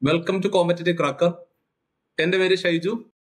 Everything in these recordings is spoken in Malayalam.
വെൽക്കം ടു കോമ്പറ്റേറ്റീവ് ക്രാക്കർ എന്റെ പേര് ഷൈജു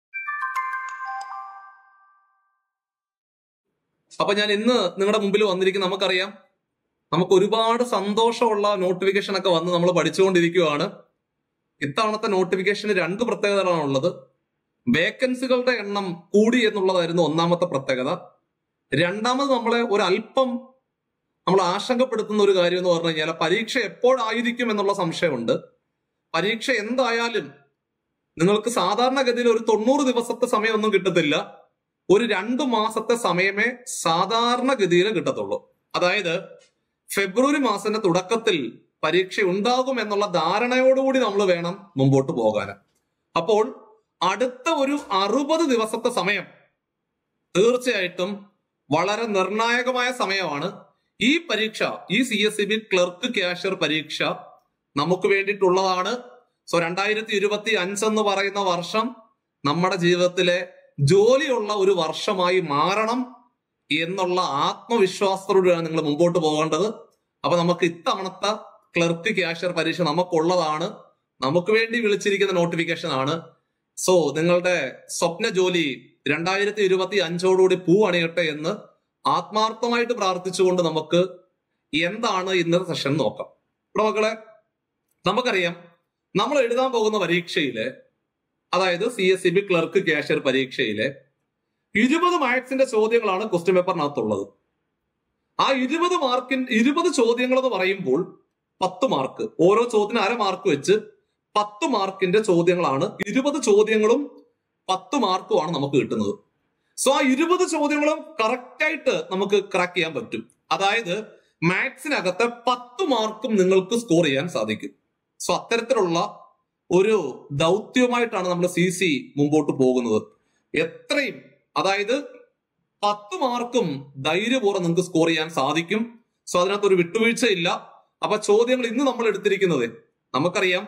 അപ്പൊ ഞാൻ ഇന്ന് നിങ്ങളുടെ മുമ്പിൽ വന്നിരിക്കുന്ന നമുക്കറിയാം നമുക്ക് ഒരുപാട് സന്തോഷമുള്ള നോട്ടിഫിക്കേഷൻ ഒക്കെ വന്ന് നമ്മൾ പഠിച്ചുകൊണ്ടിരിക്കുകയാണ് ഇത്തവണത്തെ നോട്ടിഫിക്കേഷന് രണ്ട് പ്രത്യേകതകളാണ് ഉള്ളത് വേക്കൻസികളുടെ എണ്ണം കൂടി എന്നുള്ളതായിരുന്നു ഒന്നാമത്തെ പ്രത്യേകത രണ്ടാമത് നമ്മളെ ഒരു അല്പം നമ്മൾ ആശങ്കപ്പെടുത്തുന്ന ഒരു കാര്യം എന്ന് പറഞ്ഞു കഴിഞ്ഞാൽ പരീക്ഷ എപ്പോഴായിരിക്കും എന്നുള്ള സംശയമുണ്ട് പരീക്ഷ എന്തായാലും നിങ്ങൾക്ക് സാധാരണഗതിയിൽ ഒരു തൊണ്ണൂറ് ദിവസത്തെ സമയമൊന്നും കിട്ടത്തില്ല ഒരു രണ്ടു മാസത്തെ സമയമേ സാധാരണഗതിയിൽ കിട്ടത്തുള്ളൂ അതായത് ഫെബ്രുവരി മാസത്തിന്റെ തുടക്കത്തിൽ പരീക്ഷ ഉണ്ടാകും എന്നുള്ള ധാരണയോടുകൂടി നമ്മൾ വേണം മുമ്പോട്ട് പോകാൻ അപ്പോൾ അടുത്ത ഒരു അറുപത് ദിവസത്തെ സമയം തീർച്ചയായിട്ടും വളരെ നിർണായകമായ സമയമാണ് ഈ പരീക്ഷ ഈ C S C B clerk cashier പരീക്ഷ നമുക്ക് വേണ്ടിയിട്ടുള്ളതാണ് സോ രണ്ടായിരത്തി ഇരുപത്തി അഞ്ചെന്ന് പറയുന്ന വർഷം നമ്മുടെ ജീവിതത്തിലെ ജോലിയുള്ള ഒരു വർഷമായി മാറണം എന്നുള്ള ആത്മവിശ്വാസത്തോടെയാണ് നിങ്ങൾ മുമ്പോട്ട് പോകേണ്ടത് അപ്പൊ നമുക്ക് ഇത്തവണത്തെ ക്ലർക്ക് ക്യാഷ്യർ പരീക്ഷ നമുക്കുള്ളതാണ് നമുക്ക് വേണ്ടി വിളിച്ചിരിക്കുന്ന നോട്ടിഫിക്കേഷൻ ആണ് സോ നിങ്ങളുടെ സ്വപ്ന ജോലി രണ്ടായിരത്തി ഇരുപത്തി അഞ്ചോടുകൂടി പൂ അണിയട്ടെ എന്ന് ആത്മാർത്ഥമായിട്ട് പ്രാർത്ഥിച്ചുകൊണ്ട് നമുക്ക് എന്താണ് ഇന്നത്തെ സെഷൻ നോക്കാം ഇവിടെ മക്കളെ നമുക്കറിയാം നമ്മൾ എഴുതാൻ പോകുന്ന പരീക്ഷയില് അതായത് C S C B clerk cashier പരീക്ഷയിലെ ഇരുപത് മാത്സിന്റെ ചോദ്യങ്ങളാണ് ക്വസ്റ്റ്യൻ പേപ്പറിനകത്തുള്ളത് ആ ഇരുപത് മാർക്കിൻ ഇരുപത് ചോദ്യങ്ങൾ എന്ന് പറയുമ്പോൾ പത്ത് മാർക്ക് ഓരോ ചോദ്യത്തിന് അര മാർക്ക് വെച്ച് പത്ത് മാർക്കിന്റെ ചോദ്യങ്ങളാണ് ഇരുപത് ചോദ്യങ്ങളും പത്ത് മാർക്കുമാണ് നമുക്ക് കിട്ടുന്നത് സോ ആ ഇരുപത് ചോദ്യങ്ങളും കറക്റ്റ് ആയിട്ട് നമുക്ക് ക്രാക്ക് ചെയ്യാൻ പറ്റും അതായത് മാത്സിനകത്തെ പത്ത് മാർക്കും നിങ്ങൾക്ക് സ്കോർ ചെയ്യാൻ സാധിക്കും സോ അത്തരത്തിലുള്ള ഒരു ദൗത്യമായിട്ടാണ് നമ്മൾ സി സി മുമ്പോട്ട് പോകുന്നത് എത്രയും അതായത് പത്ത് മാർക്കും ധൈര്യപൂർവ്വം നിങ്ങൾക്ക് സ്കോർ ചെയ്യാൻ സാധിക്കും സോ അതിനകത്ത് ഒരു വിട്ടുവീഴ്ചയില്ല അപ്പൊ ചോദ്യങ്ങൾ ഇന്ന് നമ്മൾ എടുത്തിരിക്കുന്നത് നമുക്കറിയാം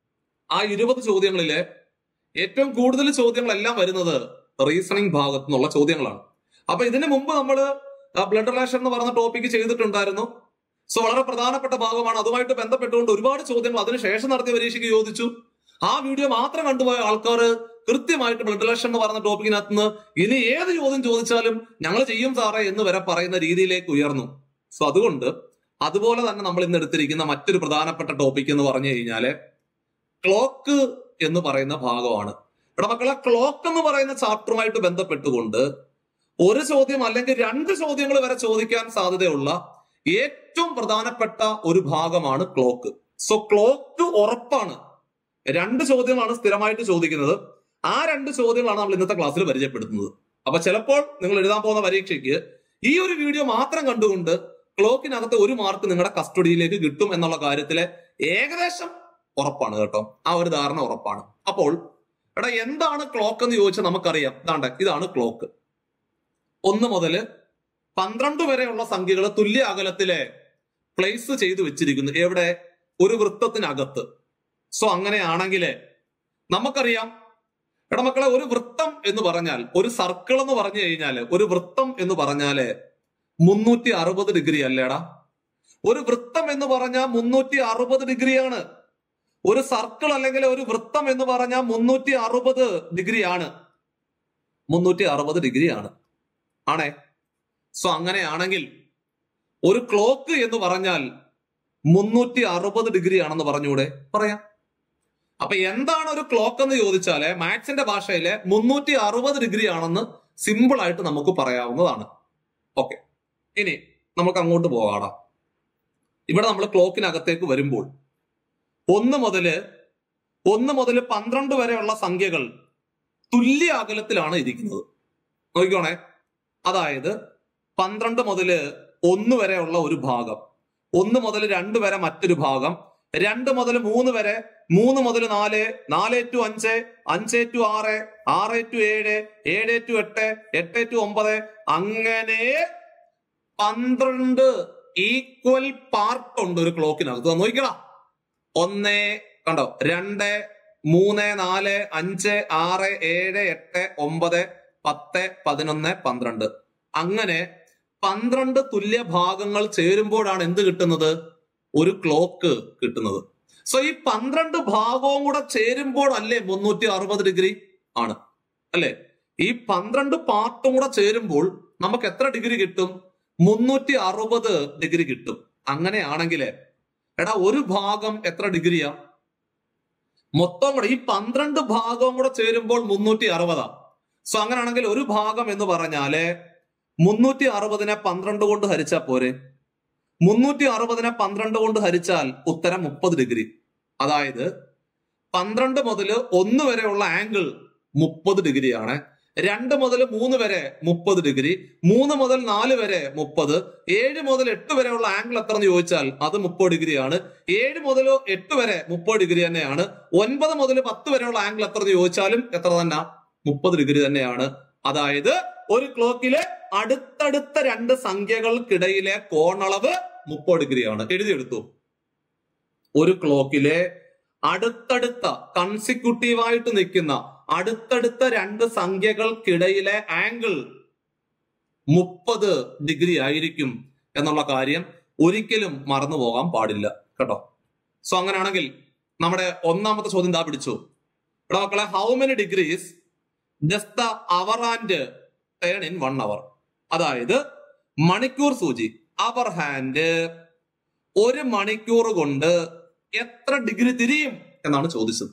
ആ ഇരുപത് ചോദ്യങ്ങളിലെ ഏറ്റവും കൂടുതൽ ചോദ്യങ്ങളെല്ലാം വരുന്നത് റീസണിങ് ഭാഗത്തു നിന്നുള്ള ചോദ്യങ്ങളാണ് അപ്പൊ ഇതിനു മുമ്പ് നമ്മൾ ബ്ലഡ് റിലേഷൻ എന്ന് പറഞ്ഞ ടോപ്പിക്ക് ചെയ്തിട്ടുണ്ടായിരുന്നു സോ വളരെ പ്രധാനപ്പെട്ട ഭാഗമാണ് അതുമായിട്ട് ബന്ധപ്പെട്ടുകൊണ്ട് ഒരുപാട് ചോദ്യങ്ങൾ അതിനുശേഷം നടത്തിയ പരീക്ഷയ്ക്ക് ചോദിച്ചു ആ വീഡിയോ മാത്രം കണ്ടുപോയ ആൾക്കാർ കൃത്യമായിട്ട് ബ്ലഡ് റിലേഷൻ എന്ന് പറഞ്ഞ ടോപ്പിക്കിനകത്ത് നിന്ന് ഇനി ഏത് ചോദ്യം ചോദിച്ചാലും ഞങ്ങൾ ചെയ്യും സാറേ എന്ന് വരെ പറയുന്ന രീതിയിലേക്ക് ഉയർന്നു സോ അതുകൊണ്ട് അതുപോലെ തന്നെ നമ്മൾ ഇന്ന് എടുത്തിരിക്കുന്ന മറ്റൊരു പ്രധാനപ്പെട്ട ടോപ്പിക് എന്ന് പറഞ്ഞു കഴിഞ്ഞാല് ക്ലോക്ക് എന്ന് പറയുന്ന ഭാഗമാണ് ഇവിടെ മക്കളെ ക്ലോക്ക് എന്ന് പറയുന്ന ചാപ്റ്ററുമായിട്ട് ബന്ധപ്പെട്ടുകൊണ്ട് ഒരു ചോദ്യം അല്ലെങ്കിൽ രണ്ട് ചോദ്യങ്ങൾ വരെ ചോദിക്കാൻ സാധ്യതയുള്ള ഏറ്റവും പ്രധാനപ്പെട്ട ഒരു ഭാഗമാണ് ക്ലോക്ക് സോ ക്ലോക്ക് ഉറപ്പാണ് രണ്ട് ചോദ്യമാണ് സ്ഥിരമായിട്ട് ചോദിക്കുന്നത് ആ രണ്ട് ചോദ്യങ്ങളാണ് നമ്മൾ ഇന്നത്തെ ക്ലാസ്സിൽ പരിചയപ്പെടുത്തുന്നത് അപ്പൊ ചിലപ്പോൾ നിങ്ങൾ എഴുതാൻ പോകുന്ന പരീക്ഷയ്ക്ക് ഈ ഒരു വീഡിയോ മാത്രം കണ്ടുകൊണ്ട് ക്ലോക്കിനകത്ത് ഒരു മാർക്ക് നിങ്ങളുടെ കസ്റ്റഡിയിലേക്ക് കിട്ടും എന്നുള്ള കാര്യത്തിലെ ഏകദേശം ഉറപ്പാണ് കേട്ടോ ആ ഒരു ധാരണ ഉറപ്പാണ് അപ്പോൾ എടാ എന്താണ് ക്ലോക്ക് എന്ന് ചോദിച്ചാൽ നമുക്കറിയാം ഇതാണ്ട് ഇതാണ് ക്ലോക്ക് ഒന്ന് മുതല് പന്ത്രണ്ട് വരെയുള്ള സംഖ്യകൾ തുല്യ അകലത്തിലെ പ്ലേസ് ചെയ്തു വെച്ചിരിക്കുന്നു എവിടെ ഒരു വൃത്തത്തിനകത്ത് സോ അങ്ങനെയാണെങ്കിൽ നമുക്കറിയാം എടാ മക്കളെ ഒരു വൃത്തം എന്ന് പറഞ്ഞാൽ ഒരു സർക്കിൾ എന്ന് പറഞ്ഞു കഴിഞ്ഞാല് ഒരു വൃത്തം എന്ന് പറഞ്ഞാല് മുന്നൂറ്റി അറുപത് ഡിഗ്രി അല്ലേടാ ഒരു വൃത്തം എന്ന് പറഞ്ഞാൽ മുന്നൂറ്റി അറുപത് ഡിഗ്രിയാണ് ഒരു സർക്കിൾ അല്ലെങ്കിൽ ഒരു വൃത്തം എന്ന് പറഞ്ഞാൽ മുന്നൂറ്റി അറുപത് ഡിഗ്രിയാണ് മുന്നൂറ്റി അറുപത് ഡിഗ്രിയാണ് ആണേ സോ അങ്ങനെയാണെങ്കിൽ ഒരു ക്ലോക്ക് എന്ന് പറഞ്ഞാൽ മുന്നൂറ്റി അറുപത് ഡിഗ്രി ആണെന്ന് പറഞ്ഞൂടെ പറയാം അപ്പൊ എന്താണ് ഒരു ക്ലോക്ക് എന്ന് ചോദിച്ചാല് മാത്സിന്റെ ഭാഷയിലെ മുന്നൂറ്റി അറുപത് ഡിഗ്രി ആണെന്ന് സിമ്പിൾ ആയിട്ട് നമുക്ക് പറയാവുന്നതാണ് ഓക്കെ ഇനി നമുക്ക് അങ്ങോട്ട് പോകാടാ ഇവിടെ നമ്മൾ ക്ലോക്കിനകത്തേക്ക് വരുമ്പോൾ ഒന്ന് മുതല് ഒന്ന് മുതൽ പന്ത്രണ്ട് വരെയുള്ള സംഖ്യകൾ തുല്യ അകലത്തിലാണ് ഇരിക്കുന്നത് നോക്കിക്കോണേ അതായത് പന്ത്രണ്ട് മുതല് ഒന്ന് വരെയുള്ള ഒരു ഭാഗം ഒന്ന് മുതൽ രണ്ട് വരെ മറ്റൊരു ഭാഗം രണ്ട് മുതൽ മൂന്ന് വരെ മൂന്ന് മുതൽ നാല് നാല് ടു അഞ്ച് അഞ്ച് ടു ആറ് ആറ് ടു ഏഴ് ഏഴ് ടു എട്ട് എട്ട് ടു ഒമ്പത് അങ്ങനെ പന്ത്രണ്ട് ഈക്വൽ പാർട്ട് ഉണ്ട് ഒരു ക്ലോക്കിനകത്ത് നോക്കിക്കടാ ഒന്ന് കണ്ടോ രണ്ട് മൂന്ന് നാല് അഞ്ച് ആറ് ഏഴ് എട്ട് ഒമ്പത് പത്ത് പതിനൊന്ന് പന്ത്രണ്ട് അങ്ങനെ പന്ത്രണ്ട് തുല്യ ഭാഗങ്ങൾ ചേരുമ്പോഴാണ് എന്ത് കിട്ടുന്നത് ഒരു ക്ലോക്ക് കിട്ടുന്നത് സോ ഈ പന്ത്രണ്ട് ഭാഗവും കൂടെ ചേരുമ്പോൾ അല്ലേ മുന്നൂറ്റി അറുപത് ഡിഗ്രി ആണ് അല്ലെ ഈ പന്ത്രണ്ട് പാർട്ടും കൂടെ ചേരുമ്പോൾ നമുക്ക് എത്ര ഡിഗ്രി കിട്ടും മുന്നൂറ്റി അറുപത് ഡിഗ്രി കിട്ടും അങ്ങനെയാണെങ്കിൽ എടാ ഒരു ഭാഗം എത്ര ഡിഗ്രിയാ മൊത്തം കൂടെ ഈ പന്ത്രണ്ട് ഭാഗവും കൂടെ ചേരുമ്പോൾ മുന്നൂറ്റി അറുപതാ സോ അങ്ങനെയാണെങ്കിൽ ഒരു ഭാഗം എന്ന് പറഞ്ഞാല് മുന്നൂറ്റി അറുപതിനെ പന്ത്രണ്ട് കൊണ്ട് ഹരിച്ചാൽ പോരെ മുന്നൂറ്റി അറുപതിനെ പന്ത്രണ്ട് കൊണ്ട് ഹരിച്ചാൽ ഉത്തരം മുപ്പത് ഡിഗ്രി അതായത് പന്ത്രണ്ട് മുതൽ ഒന്ന് വരെയുള്ള ആംഗിൾ മുപ്പത് ഡിഗ്രിയാണ് രണ്ട് മുതൽ മൂന്ന് വരെ മുപ്പത് ഡിഗ്രി മൂന്ന് മുതൽ നാല് വരെ മുപ്പത് ഏഴ് മുതൽ എട്ട് വരെയുള്ള ആംഗിൾ എത്ര എന്ന് ചോദിച്ചാൽ അത് മുപ്പത് ഡിഗ്രിയാണ് ഏഴ് മുതൽ എട്ട് വരെ മുപ്പത് ഡിഗ്രി തന്നെയാണ് ഒൻപത് മുതൽ പത്ത് വരെയുള്ള ആംഗിൾ എത്ര എന്ന് ചോദിച്ചാലും എത്ര തന്നെ മുപ്പത് ഡിഗ്രി തന്നെയാണ് അതായത് ഒരു ക്ലോക്കിലെ അടുത്തടുത്ത രണ്ട് സംഖ്യകൾക്കിടയിലെ കോണളവ് മുപ്പത് ഡിഗ്രിയാണ് എഴുതിയെടുത്തു ഒരു ക്ലോക്കിലെ അടുത്തടുത്ത കൺസിക്യൂട്ടീവായിട്ട് നിൽക്കുന്ന അടുത്തടുത്ത രണ്ട് സംഖ്യകൾക്കിടയിലെ ആംഗിൾ മുപ്പത് ഡിഗ്രി ആയിരിക്കും എന്നുള്ള കാര്യം ഒരിക്കലും മറന്നു പോകാൻ പാടില്ല കേട്ടോ സോ അങ്ങനെയാണെങ്കിൽ നമ്മുടെ ഒന്നാമത്തെ ചോദ്യം ദാ പിടിച്ചു ഇവിടെ മക്കളെ how many degrees just the hour and turn in one hour അതായത് മണിക്കൂർ സൂചി അവർ ഹാൻഡ് ഒരു മണിക്കൂർ കൊണ്ട് എത്ര ഡിഗ്രി തിരിയും എന്നാണ് ചോദിച്ചത്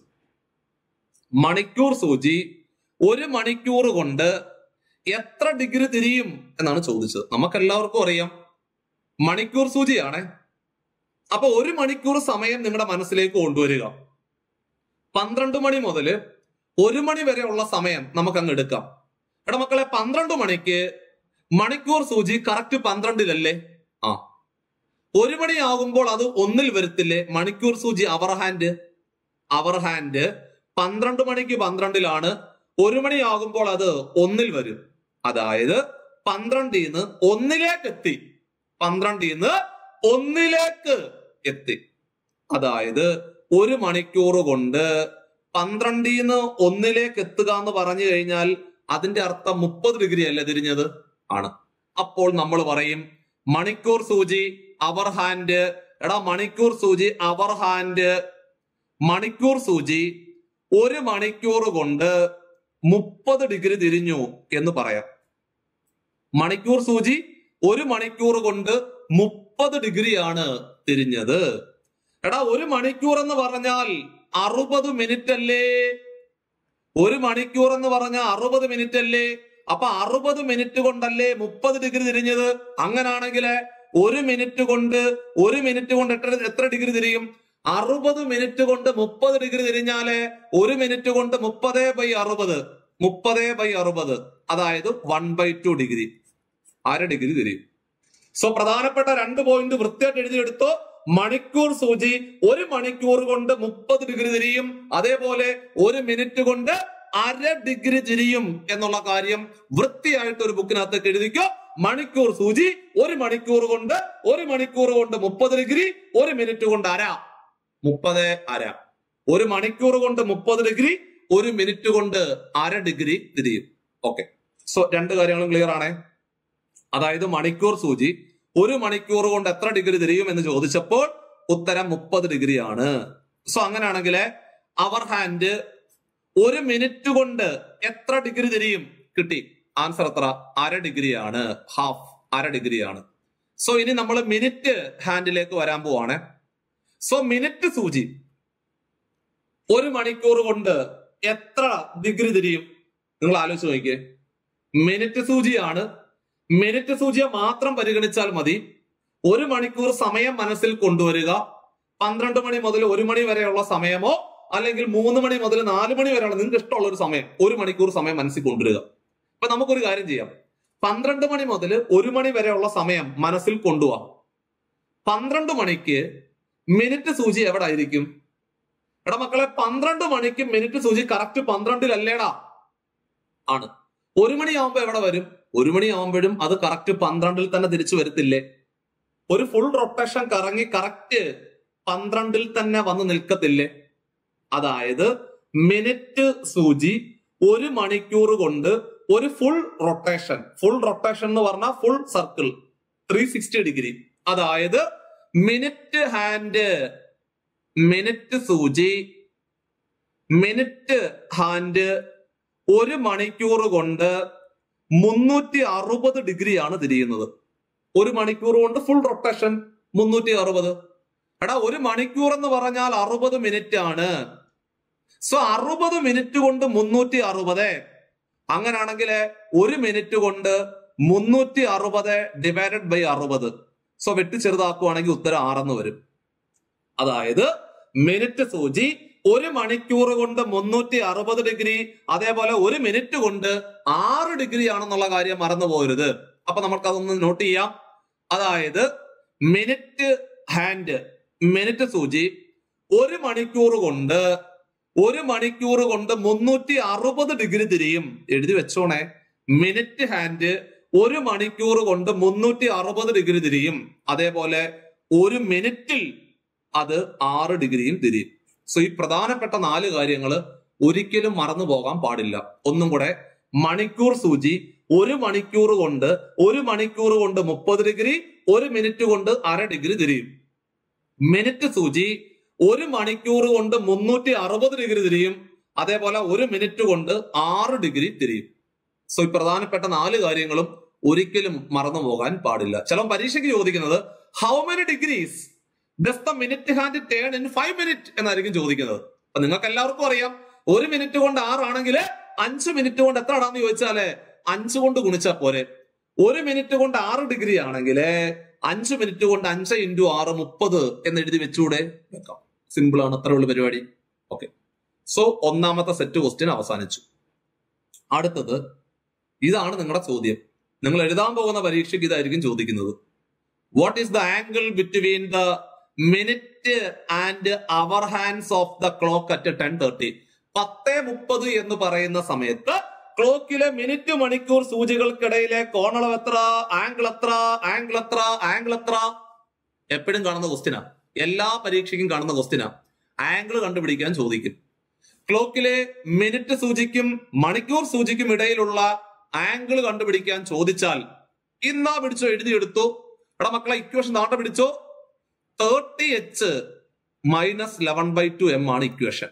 മണിക്കൂർ സൂചി ഒരു മണിക്കൂർ കൊണ്ട് എത്ര ഡിഗ്രി തിരിയും എന്നാണ് ചോദിച്ചത് നമുക്ക് എല്ലാവർക്കും അറിയാം മണിക്കൂർ സൂചിയാണ് അപ്പൊ ഒരു മണിക്കൂർ സമയം നിങ്ങളുടെ മനസ്സിലേക്ക് കൊണ്ടുവരിക പന്ത്രണ്ട് മണി മുതൽ ഒരു മണി വരെയുള്ള സമയം നമുക്ക് അങ്ങ് എടുക്കാം എടാ മക്കളെ പന്ത്രണ്ട് മണിക്ക് മണിക്കൂർ സൂചി കറക്റ്റ് പന്ത്രണ്ടിലല്ലേ ആ ഒരു മണിയാകുമ്പോൾ അത് ഒന്നിൽ വരത്തില്ലേ മണിക്കൂർ സൂചി അവർ ഹാൻഡ് അവർ ഹാൻഡ് പന്ത്രണ്ട് മണിക്ക് പന്ത്രണ്ടിലാണ് ഒരു മണിയാകുമ്പോൾ അത് ഒന്നിൽ വരും അതായത് പന്ത്രണ്ടിൽ നിന്ന് ഒന്നിലേക്ക് എത്തി പന്ത്രണ്ടിൽ നിന്ന് ഒന്നിലേക്ക് എത്തി അതായത് ഒരു മണിക്കൂർ കൊണ്ട് പന്ത്രണ്ടിൽ നിന്ന് ഒന്നിലേക്ക് എത്തുക എന്ന് പറഞ്ഞു കഴിഞ്ഞാൽ അതിന്റെ അർത്ഥം മുപ്പത് ഡിഗ്രി അല്ലേ തിരിഞ്ഞത് ആണ് അപ്പോൾ നമ്മൾ പറയും മണിക്കൂർ സൂചി അവർ ഹാൻഡ് എടാ മണിക്കൂർ സൂചി അവർ ഹാൻഡ് മണിക്കൂർ സൂചി ഒരു മണിക്കൂർ കൊണ്ട് മുപ്പത് ഡിഗ്രി തിരിഞ്ഞു എന്ന് പറയാം മണിക്കൂർ സൂചി ഒരു മണിക്കൂർ കൊണ്ട് മുപ്പത് ഡിഗ്രിയാണ് തിരിഞ്ഞത് എടാ ഒരു മണിക്കൂർ എന്ന് പറഞ്ഞാൽ അറുപത് മിനിറ്റ് അല്ലേ ഒരു മണിക്കൂർ എന്ന് പറഞ്ഞാൽ അറുപത് മിനിറ്റ് അല്ലേ അപ്പൊ അറുപത് മിനിറ്റ് കൊണ്ടല്ലേ മുപ്പത് ഡിഗ്രി തിരിഞ്ഞത് അങ്ങനാണെങ്കിൽ ഒരു മിനിറ്റ് കൊണ്ട് ഒരു മിനിറ്റ് കൊണ്ട് എത്ര എത്ര ഡിഗ്രി തിരിയും അറുപത് മിനിറ്റ് കൊണ്ട് മുപ്പത് ഡിഗ്രി തിരിഞ്ഞാല് ഒരു മിനിറ്റ് കൊണ്ട് മുപ്പത് ബൈ അറുപത് മുപ്പത് ബൈ അറുപത് അതായത് വൺ ബൈ ടു ഡിഗ്രി അര ഡിഗ്രി തിരിയും സോ പ്രധാനപ്പെട്ട രണ്ട് പോയിന്റ് വൃത്തിയായിട്ട് എഴുതിയെടുത്തോ മണിക്കൂർ സൂചി ഒരു മണിക്കൂർ കൊണ്ട് മുപ്പത് ഡിഗ്രി തിരിയും അതേപോലെ ഒരു മിനിറ്റ് കൊണ്ട് അര ഡിഗ്രി തിരിയും എന്നുള്ള കാര്യം വൃത്തിയായിട്ട് ഒരു ബുക്കിനകത്തേക്ക് എഴുതിക്കോ മണിക്കൂർ സൂചി ഒരു മണിക്കൂർ കൊണ്ട് ഒരു മണിക്കൂർ കൊണ്ട് മുപ്പത് ഡിഗ്രി ഒരു മിനിറ്റ് കൊണ്ട് അര മുപ്പത് അര ഒരു മണിക്കൂർ കൊണ്ട് മുപ്പത് ഡിഗ്രി ഒരു മിനിറ്റ് കൊണ്ട് അര ഡിഗ്രി തിരിയും ഓക്കെ സോ രണ്ട് കാര്യങ്ങളും ക്ലിയർ ആണേ അതായത് മണിക്കൂർ സൂചി ഒരു മണിക്കൂർ കൊണ്ട് എത്ര ഡിഗ്രി തിരിയും എന്ന് ചോദിച്ചപ്പോൾ ഉത്തരം മുപ്പത് ഡിഗ്രിയാണ് സോ അങ്ങനെയാണെങ്കിൽ അവർ ഹാൻഡ് ഒരു മിനിറ്റ് കൊണ്ട് എത്ര ഡിഗ്രി തിരിയും കിട്ടി ആൻസർ എത്ര അര ഡിഗ്രിയാണ് ഹാഫ് അര ഡിഗ്രിയാണ് സോ ഇനി നമ്മൾ മിനിറ്റ് ഹാൻഡിലേക്ക് വരാൻ പോവാണ് സോ മിനിറ്റ് സൂചി ഒരു മണിക്കൂർ കൊണ്ട് എത്ര ഡിഗ്രി തിരിയും നിങ്ങൾ ആലോചിച്ച് നോക്കിയേ മിനിറ്റ് സൂചിയാണ് മിനിറ്റ് സൂചിയെ മാത്രം പരിഗണിച്ചാൽ മതി ഒരു മണിക്കൂർ സമയം മനസ്സിൽ കൊണ്ടുവരിക പന്ത്രണ്ട് മണി മുതൽ ഒരു മണി വരെയുള്ള സമയമോ അല്ലെങ്കിൽ മൂന്ന് മണി മുതൽ നാല് മണി വരെയുള്ള നിങ്ങൾക്ക് ഇഷ്ടമുള്ള ഒരു സമയം ഒരു മണിക്കൂർ സമയം മനസ്സിൽ കൊണ്ടുവരിക അപ്പൊ നമുക്കൊരു കാര്യം ചെയ്യാം പന്ത്രണ്ട് മണി മുതൽ ഒരു മണി വരെയുള്ള സമയം മനസ്സിൽ കൊണ്ടുപോവാം പന്ത്രണ്ട് മണിക്ക് മിനിറ്റ് സൂചി എവിടെ ആയിരിക്കും എടാ മക്കളെ പന്ത്രണ്ട് മണിക്ക് മിനിറ്റ് സൂചി കറക്റ്റ് പന്ത്രണ്ടിലല്ലേടാ ആണ് ഒരു മണിയാവുമ്പോ എവിടെ വരും ഒരു മണിയാവുമ്പോഴും അത് കറക്റ്റ് പന്ത്രണ്ടിൽ തന്നെ തിരിച്ചു വരത്തില്ലേ ഒരു ഫുൾ റൊട്ടേഷൻ കറങ്ങി കറക്റ്റ് പന്ത്രണ്ടിൽ തന്നെ വന്ന് നിൽക്കത്തില്ലേ അതായത് മിനിറ്റ് സൂചി ഒരു മണിക്കൂർ കൊണ്ട് ഒരു ഫുൾ റൊട്ടേഷൻ ഫുൾ റൊട്ടേഷൻ എന്ന് പറഞ്ഞാൽ full circle three sixty degree അതായത് മിനിറ്റ് ഹാൻഡ് മിനിറ്റ് സൂചി മിനിറ്റ് ഹാൻഡ് ഒരു മണിക്കൂർ കൊണ്ട് മുന്നൂറ്റി അറുപത് ഡിഗ്രിയാണ് തിരിയുന്നത് ഒരു മണിക്കൂർ കൊണ്ട് ഫുൾ റൊട്ടേഷൻ മുന്നൂറ്റി അറുപത് എടാ ഒരു മണിക്കൂർ എന്ന് പറഞ്ഞാൽ അറുപത് മിനിറ്റ് ആണ് സോ അറുപത് മിനിറ്റ് കൊണ്ട് മുന്നൂറ്റി അറുപത് അങ്ങനാണെങ്കിൽ ഒരു മിനിറ്റ് കൊണ്ട് മുന്നൂറ്റി അറുപത് ഡിവൈഡഡ് ബൈ അറുപത് സോ വെട്ടി ചെറുതാക്കുവാണെങ്കിൽ ഉത്തരം ആറെന്ന് വരും അതായത് മിനിറ്റ് സൂചി ഒരു മണിക്കൂർ കൊണ്ട് മുന്നൂറ്റി അറുപത് ഡിഗ്രി അതേപോലെ ഒരു മിനിറ്റ് കൊണ്ട് ആറ് ഡിഗ്രി ആണെന്നുള്ള കാര്യം മറന്നു പോകരുത് അപ്പൊ നമുക്ക് അതൊന്ന് നോട്ട് ചെയ്യാം അതായത് മിനിറ്റ് ഹാൻഡ് മിനിറ്റ് സൂചി ഒരു മണിക്കൂർ കൊണ്ട് ഒരു മണിക്കൂർ കൊണ്ട് മുന്നൂറ്റി അറുപത് ഡിഗ്രി തിരിയും എഴുതി വെച്ചോണേ മിനിറ്റ് ഹാൻഡ് ഒരു മണിക്കൂർ കൊണ്ട് മുന്നൂറ്റി അറുപത് ഡിഗ്രി തിരിയും അതേപോലെ ഒരു മിനിറ്റിൽ അത് ആറ് ഡിഗ്രിയും തിരിയും സോ ഈ പ്രധാനപ്പെട്ട നാല് കാര്യങ്ങൾ ഒരിക്കലും മറന്നു പോകാൻ പാടില്ല ഒന്നും കൂടെ മണിക്കൂർ സൂചി ഒരു മണിക്കൂർ കൊണ്ട് ഒരു മണിക്കൂർ കൊണ്ട് മുപ്പത് ഡിഗ്രി ഒരു മിനിറ്റ് കൊണ്ട് അര ഡിഗ്രി തിരിയും മിനിറ്റ് സൂചി ഒരു മണിക്കൂർ കൊണ്ട് മുന്നൂറ്റി അറുപത് ഡിഗ്രി തിരിയും അതേപോലെ ഒരു മിനിറ്റ് കൊണ്ട് ആറ് ഡിഗ്രി തിരിയും സോ ഈ പ്രധാനപ്പെട്ട നാല് കാര്യങ്ങളും ഒരിക്കലും മറന്നു പോകാൻ പാടില്ല ചില പരീക്ഷയ്ക്ക് ചോദിക്കുന്നത് how many degrees does the minute hand turn in five minute എന്നായിരിക്കും ചോദിക്കുന്നത് അപ്പൊ നിങ്ങൾക്ക് എല്ലാവർക്കും അറിയാം ഒരു മിനിറ്റ് കൊണ്ട് ആറാണെങ്കിൽ അഞ്ച് മിനിറ്റ് കൊണ്ട് എത്ര ആണെന്ന് ചോദിച്ചാല് അഞ്ച് കൊണ്ട് ഗുണിച്ചാൽ പോരെ ഒരു മിനിറ്റ് കൊണ്ട് ആറ് ഡിഗ്രി ആണെങ്കിൽ അഞ്ച് മിനിറ്റ് കൊണ്ട് അഞ്ച് ഇൻറ്റു ആറ് മുപ്പത് എന്ന് എഴുതി വെച്ചുകൂടെ വെക്കാം സിമ്പിൾ ആണ് അത്ര ഉള്ള പരിപാടി ഓക്കെ സോ ഒന്നാമത്തെ സെറ്റ് ക്വസ്റ്റ്യൻ അവസാനിച്ചു അടുത്തത് ഇതാണ് നിങ്ങളുടെ ചോദ്യം നിങ്ങൾ എഴുതാൻ പോകുന്ന പരീക്ഷയ്ക്ക് ഇതായിരിക്കും ചോദിക്കുന്നത് what is the angle between the minute and hour hands of the clock at ten thirty പത്ത് മുപ്പത് എന്ന് പറയുന്ന സമയത്ത് ക്ലോക്കിലെ മിനിറ്റ് മണിക്കൂർ സൂചികൾക്കിടയിലെ കോണളവ് എത്ര ആംഗിൾ എത്ര ആംഗിൾ എത്ര ആംഗിൾ എത്ര എപ്പോഴും കാണുന്ന ക്വസ്റ്റിനാ എല്ലാ പരീക്ഷയ്ക്കും കാണുന്ന ക്വസ്റ്റിനാ ആംഗിൾ കണ്ടുപിടിക്കാൻ ചോദിക്കും ക്ലോക്കിലെ മിനിറ്റ് സൂചിക്കും മണിക്കൂർ സൂചിക്കും ഇടയിലുള്ള ആംഗിൾ കണ്ടുപിടിക്കാൻ ചോദിച്ചാൽ ഇന്നാ പിടിച്ചോ എഴുതിയെടുത്തു എടാ മക്കളെ ഇക്വേഷൻ നാട്ട പിടിച്ചോ thirty H minus eleven by two M ആണ് ഇക്വേഷൻ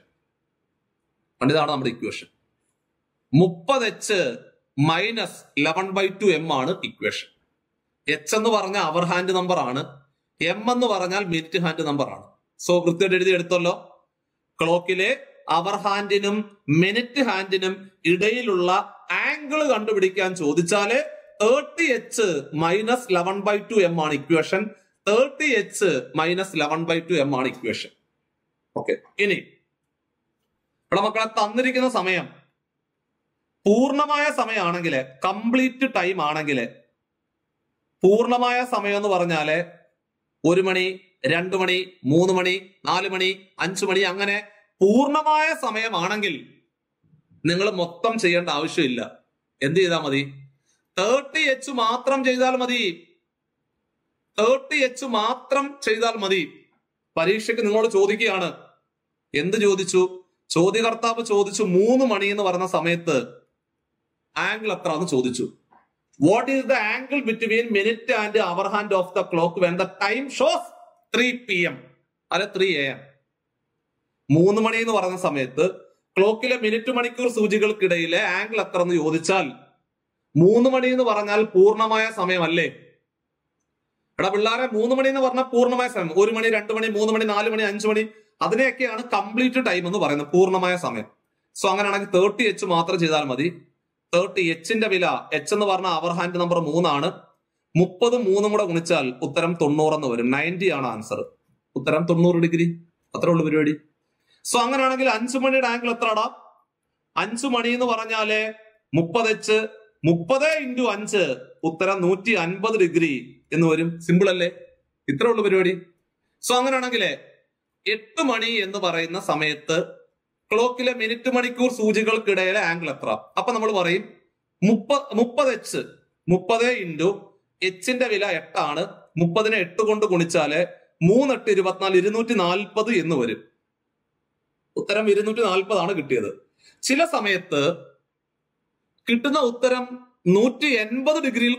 ഇതാണ് നമ്മുടെ ഇക്വേഷൻ മുപ്പത് H minus eleven by two M ആണ് ഇക്വേഷൻ എച്ച് എന്ന് പറഞ്ഞ അവർ ഹാൻഡ് നമ്പർ ആണ് എം എന്ന് പറഞ്ഞാൽ മിനിറ്റ് ഹാൻഡ് നമ്പർ ആണ് സോ കൃത്യമായിട്ട് എഴുതി എടുത്തല്ലോ ക്ലോക്കിലെ അവർ ഹാൻഡിനും മിനിറ്റ് ഹാൻഡിനും ഇടയിലുള്ള ആംഗിൾ കണ്ടുപിടിക്കാൻ ചോദിച്ചാല് thirty H minus eleven by two M ആണ് equation thirty H minus eleven by two M ആണ് ഇക്വേഷൻ ഓക്കെ ഇനി ഇവിടെ മക്കളെ തന്നിരിക്കുന്ന സമയം പൂർണ്ണമായ സമയമാണെങ്കിൽ കംപ്ലീറ്റ് ടൈം ആണെങ്കിൽ പൂർണ്ണമായ സമയം എന്ന് പറഞ്ഞാല് ഒരു മണി രണ്ടു മണി മൂന്ന് മണി നാല് മണി അഞ്ചു മണി അങ്ങനെ പൂർണ്ണമായ സമയമാണെങ്കിൽ നിങ്ങൾ മൊത്തം ചെയ്യേണ്ട ആവശ്യമില്ല എന്ത് ചെയ്താൽ മതി തേർട്ടി എച്ച് മാത്രം ചെയ്താൽ മതി തേർട്ടി എച്ച് മാത്രം ചെയ്താൽ മതി പരീക്ഷയ്ക്ക് നിങ്ങളോട് ചോദിക്കുകയാണ് എന്ത് ചോദിച്ചു ചോദ്യകർത്താവ് ചോദിച്ചു മൂന്ന് മണി എന്ന് പറഞ്ഞ സമയത്ത് ആംഗിൾ എത്ര എന്ന് ചോദിച്ചു what is the angle between minute and hour hand of the clock when the time shows three P M അല്ലെ ത്രീ എ എം മൂന്ന് മണി എന്ന് പറഞ്ഞ സമയത്ത് ക്ലോക്കിലെ മിനിറ്റ് മണിക്കൂർ സൂചികൾക്കിടയിലെ ആംഗിൾ എത്ര എന്ന് ചോദിച്ചാൽ മൂന്ന് മണി എന്ന് പറഞ്ഞാൽ പൂർണ്ണമായ സമയമല്ലേ എടാ പിള്ളേരെ മൂന്ന് മണി എന്ന് പറഞ്ഞാൽ പൂർണ്ണമായ സമയം ഒരു മണി രണ്ട് മണി മൂന്ന് മണി നാല് മണി അഞ്ചു മണി അതിനെയൊക്കെയാണ് കംപ്ലീറ്റ് ടൈം എന്ന് പറയുന്നത് പൂർണ്ണമായ സമയം സോ അങ്ങനെയാണെങ്കിൽ തേർട്ടി എച്ച് മാത്രം ചെയ്താൽ മതി തേർട്ടി എച്ചിന്റെ വില എച്ച് എന്ന് പറഞ്ഞ അവർ ഹാൻഡ് നമ്പർ മൂന്നാണ് മുപ്പതും മൂന്നും കൂടെ ഗുണിച്ചാൽ ഉത്തരം തൊണ്ണൂറെന്ന് വരും നയൻറ്റി ആണ് ആൻസർ ഉത്തരം തൊണ്ണൂറ് ഡിഗ്രി അത്രേ ഉള്ളൂ പരിപാടി സോ അങ്ങനെയാണെങ്കിൽ അഞ്ചു മണിയുടെ ആംഗിൾ എത്രടാ അഞ്ചു മണി എന്ന് പറഞ്ഞാല് മുപ്പത് എച്ച് മുപ്പത് ഇൻറ്റു അഞ്ച് ഉത്തരം നൂറ്റി അൻപത് ഡിഗ്രി എന്ന് വരും സിമ്പിൾ അല്ലേ ഇത്രേ ഉള്ളൂ പരിപാടി സോ അങ്ങനെയാണെങ്കിലേ എട്ട് മണി എന്ന് പറയുന്ന സമയത്ത് ക്ലോക്കിലെ മിനിറ്റ് മണിക്കൂർ സൂചികൾക്കിടയിലെ ആംഗിൾ എത്ര അപ്പൊ നമ്മൾ പറയും മുപ്പ മുപ്പത് എച്ച് മുപ്പത് ഇൻറ്റു എച്ചിന്റെ വില എട്ടാണ് മുപ്പതിനെ എട്ട് കൊണ്ട് ഗുണിച്ചാല് മൂന്നെട്ട് ഇരുപത്തിനാല് ഇരുന്നൂറ്റി നാൽപ്പത് എന്ന് വരും ഉത്തരം ഇരുന്നൂറ്റി നാൽപ്പതാണ് കിട്ടിയത് ചില സമയത്ത് കിട്ടുന്ന ഉത്തരം നൂറ്റി എൺപത് ഡിഗ്രിയിൽ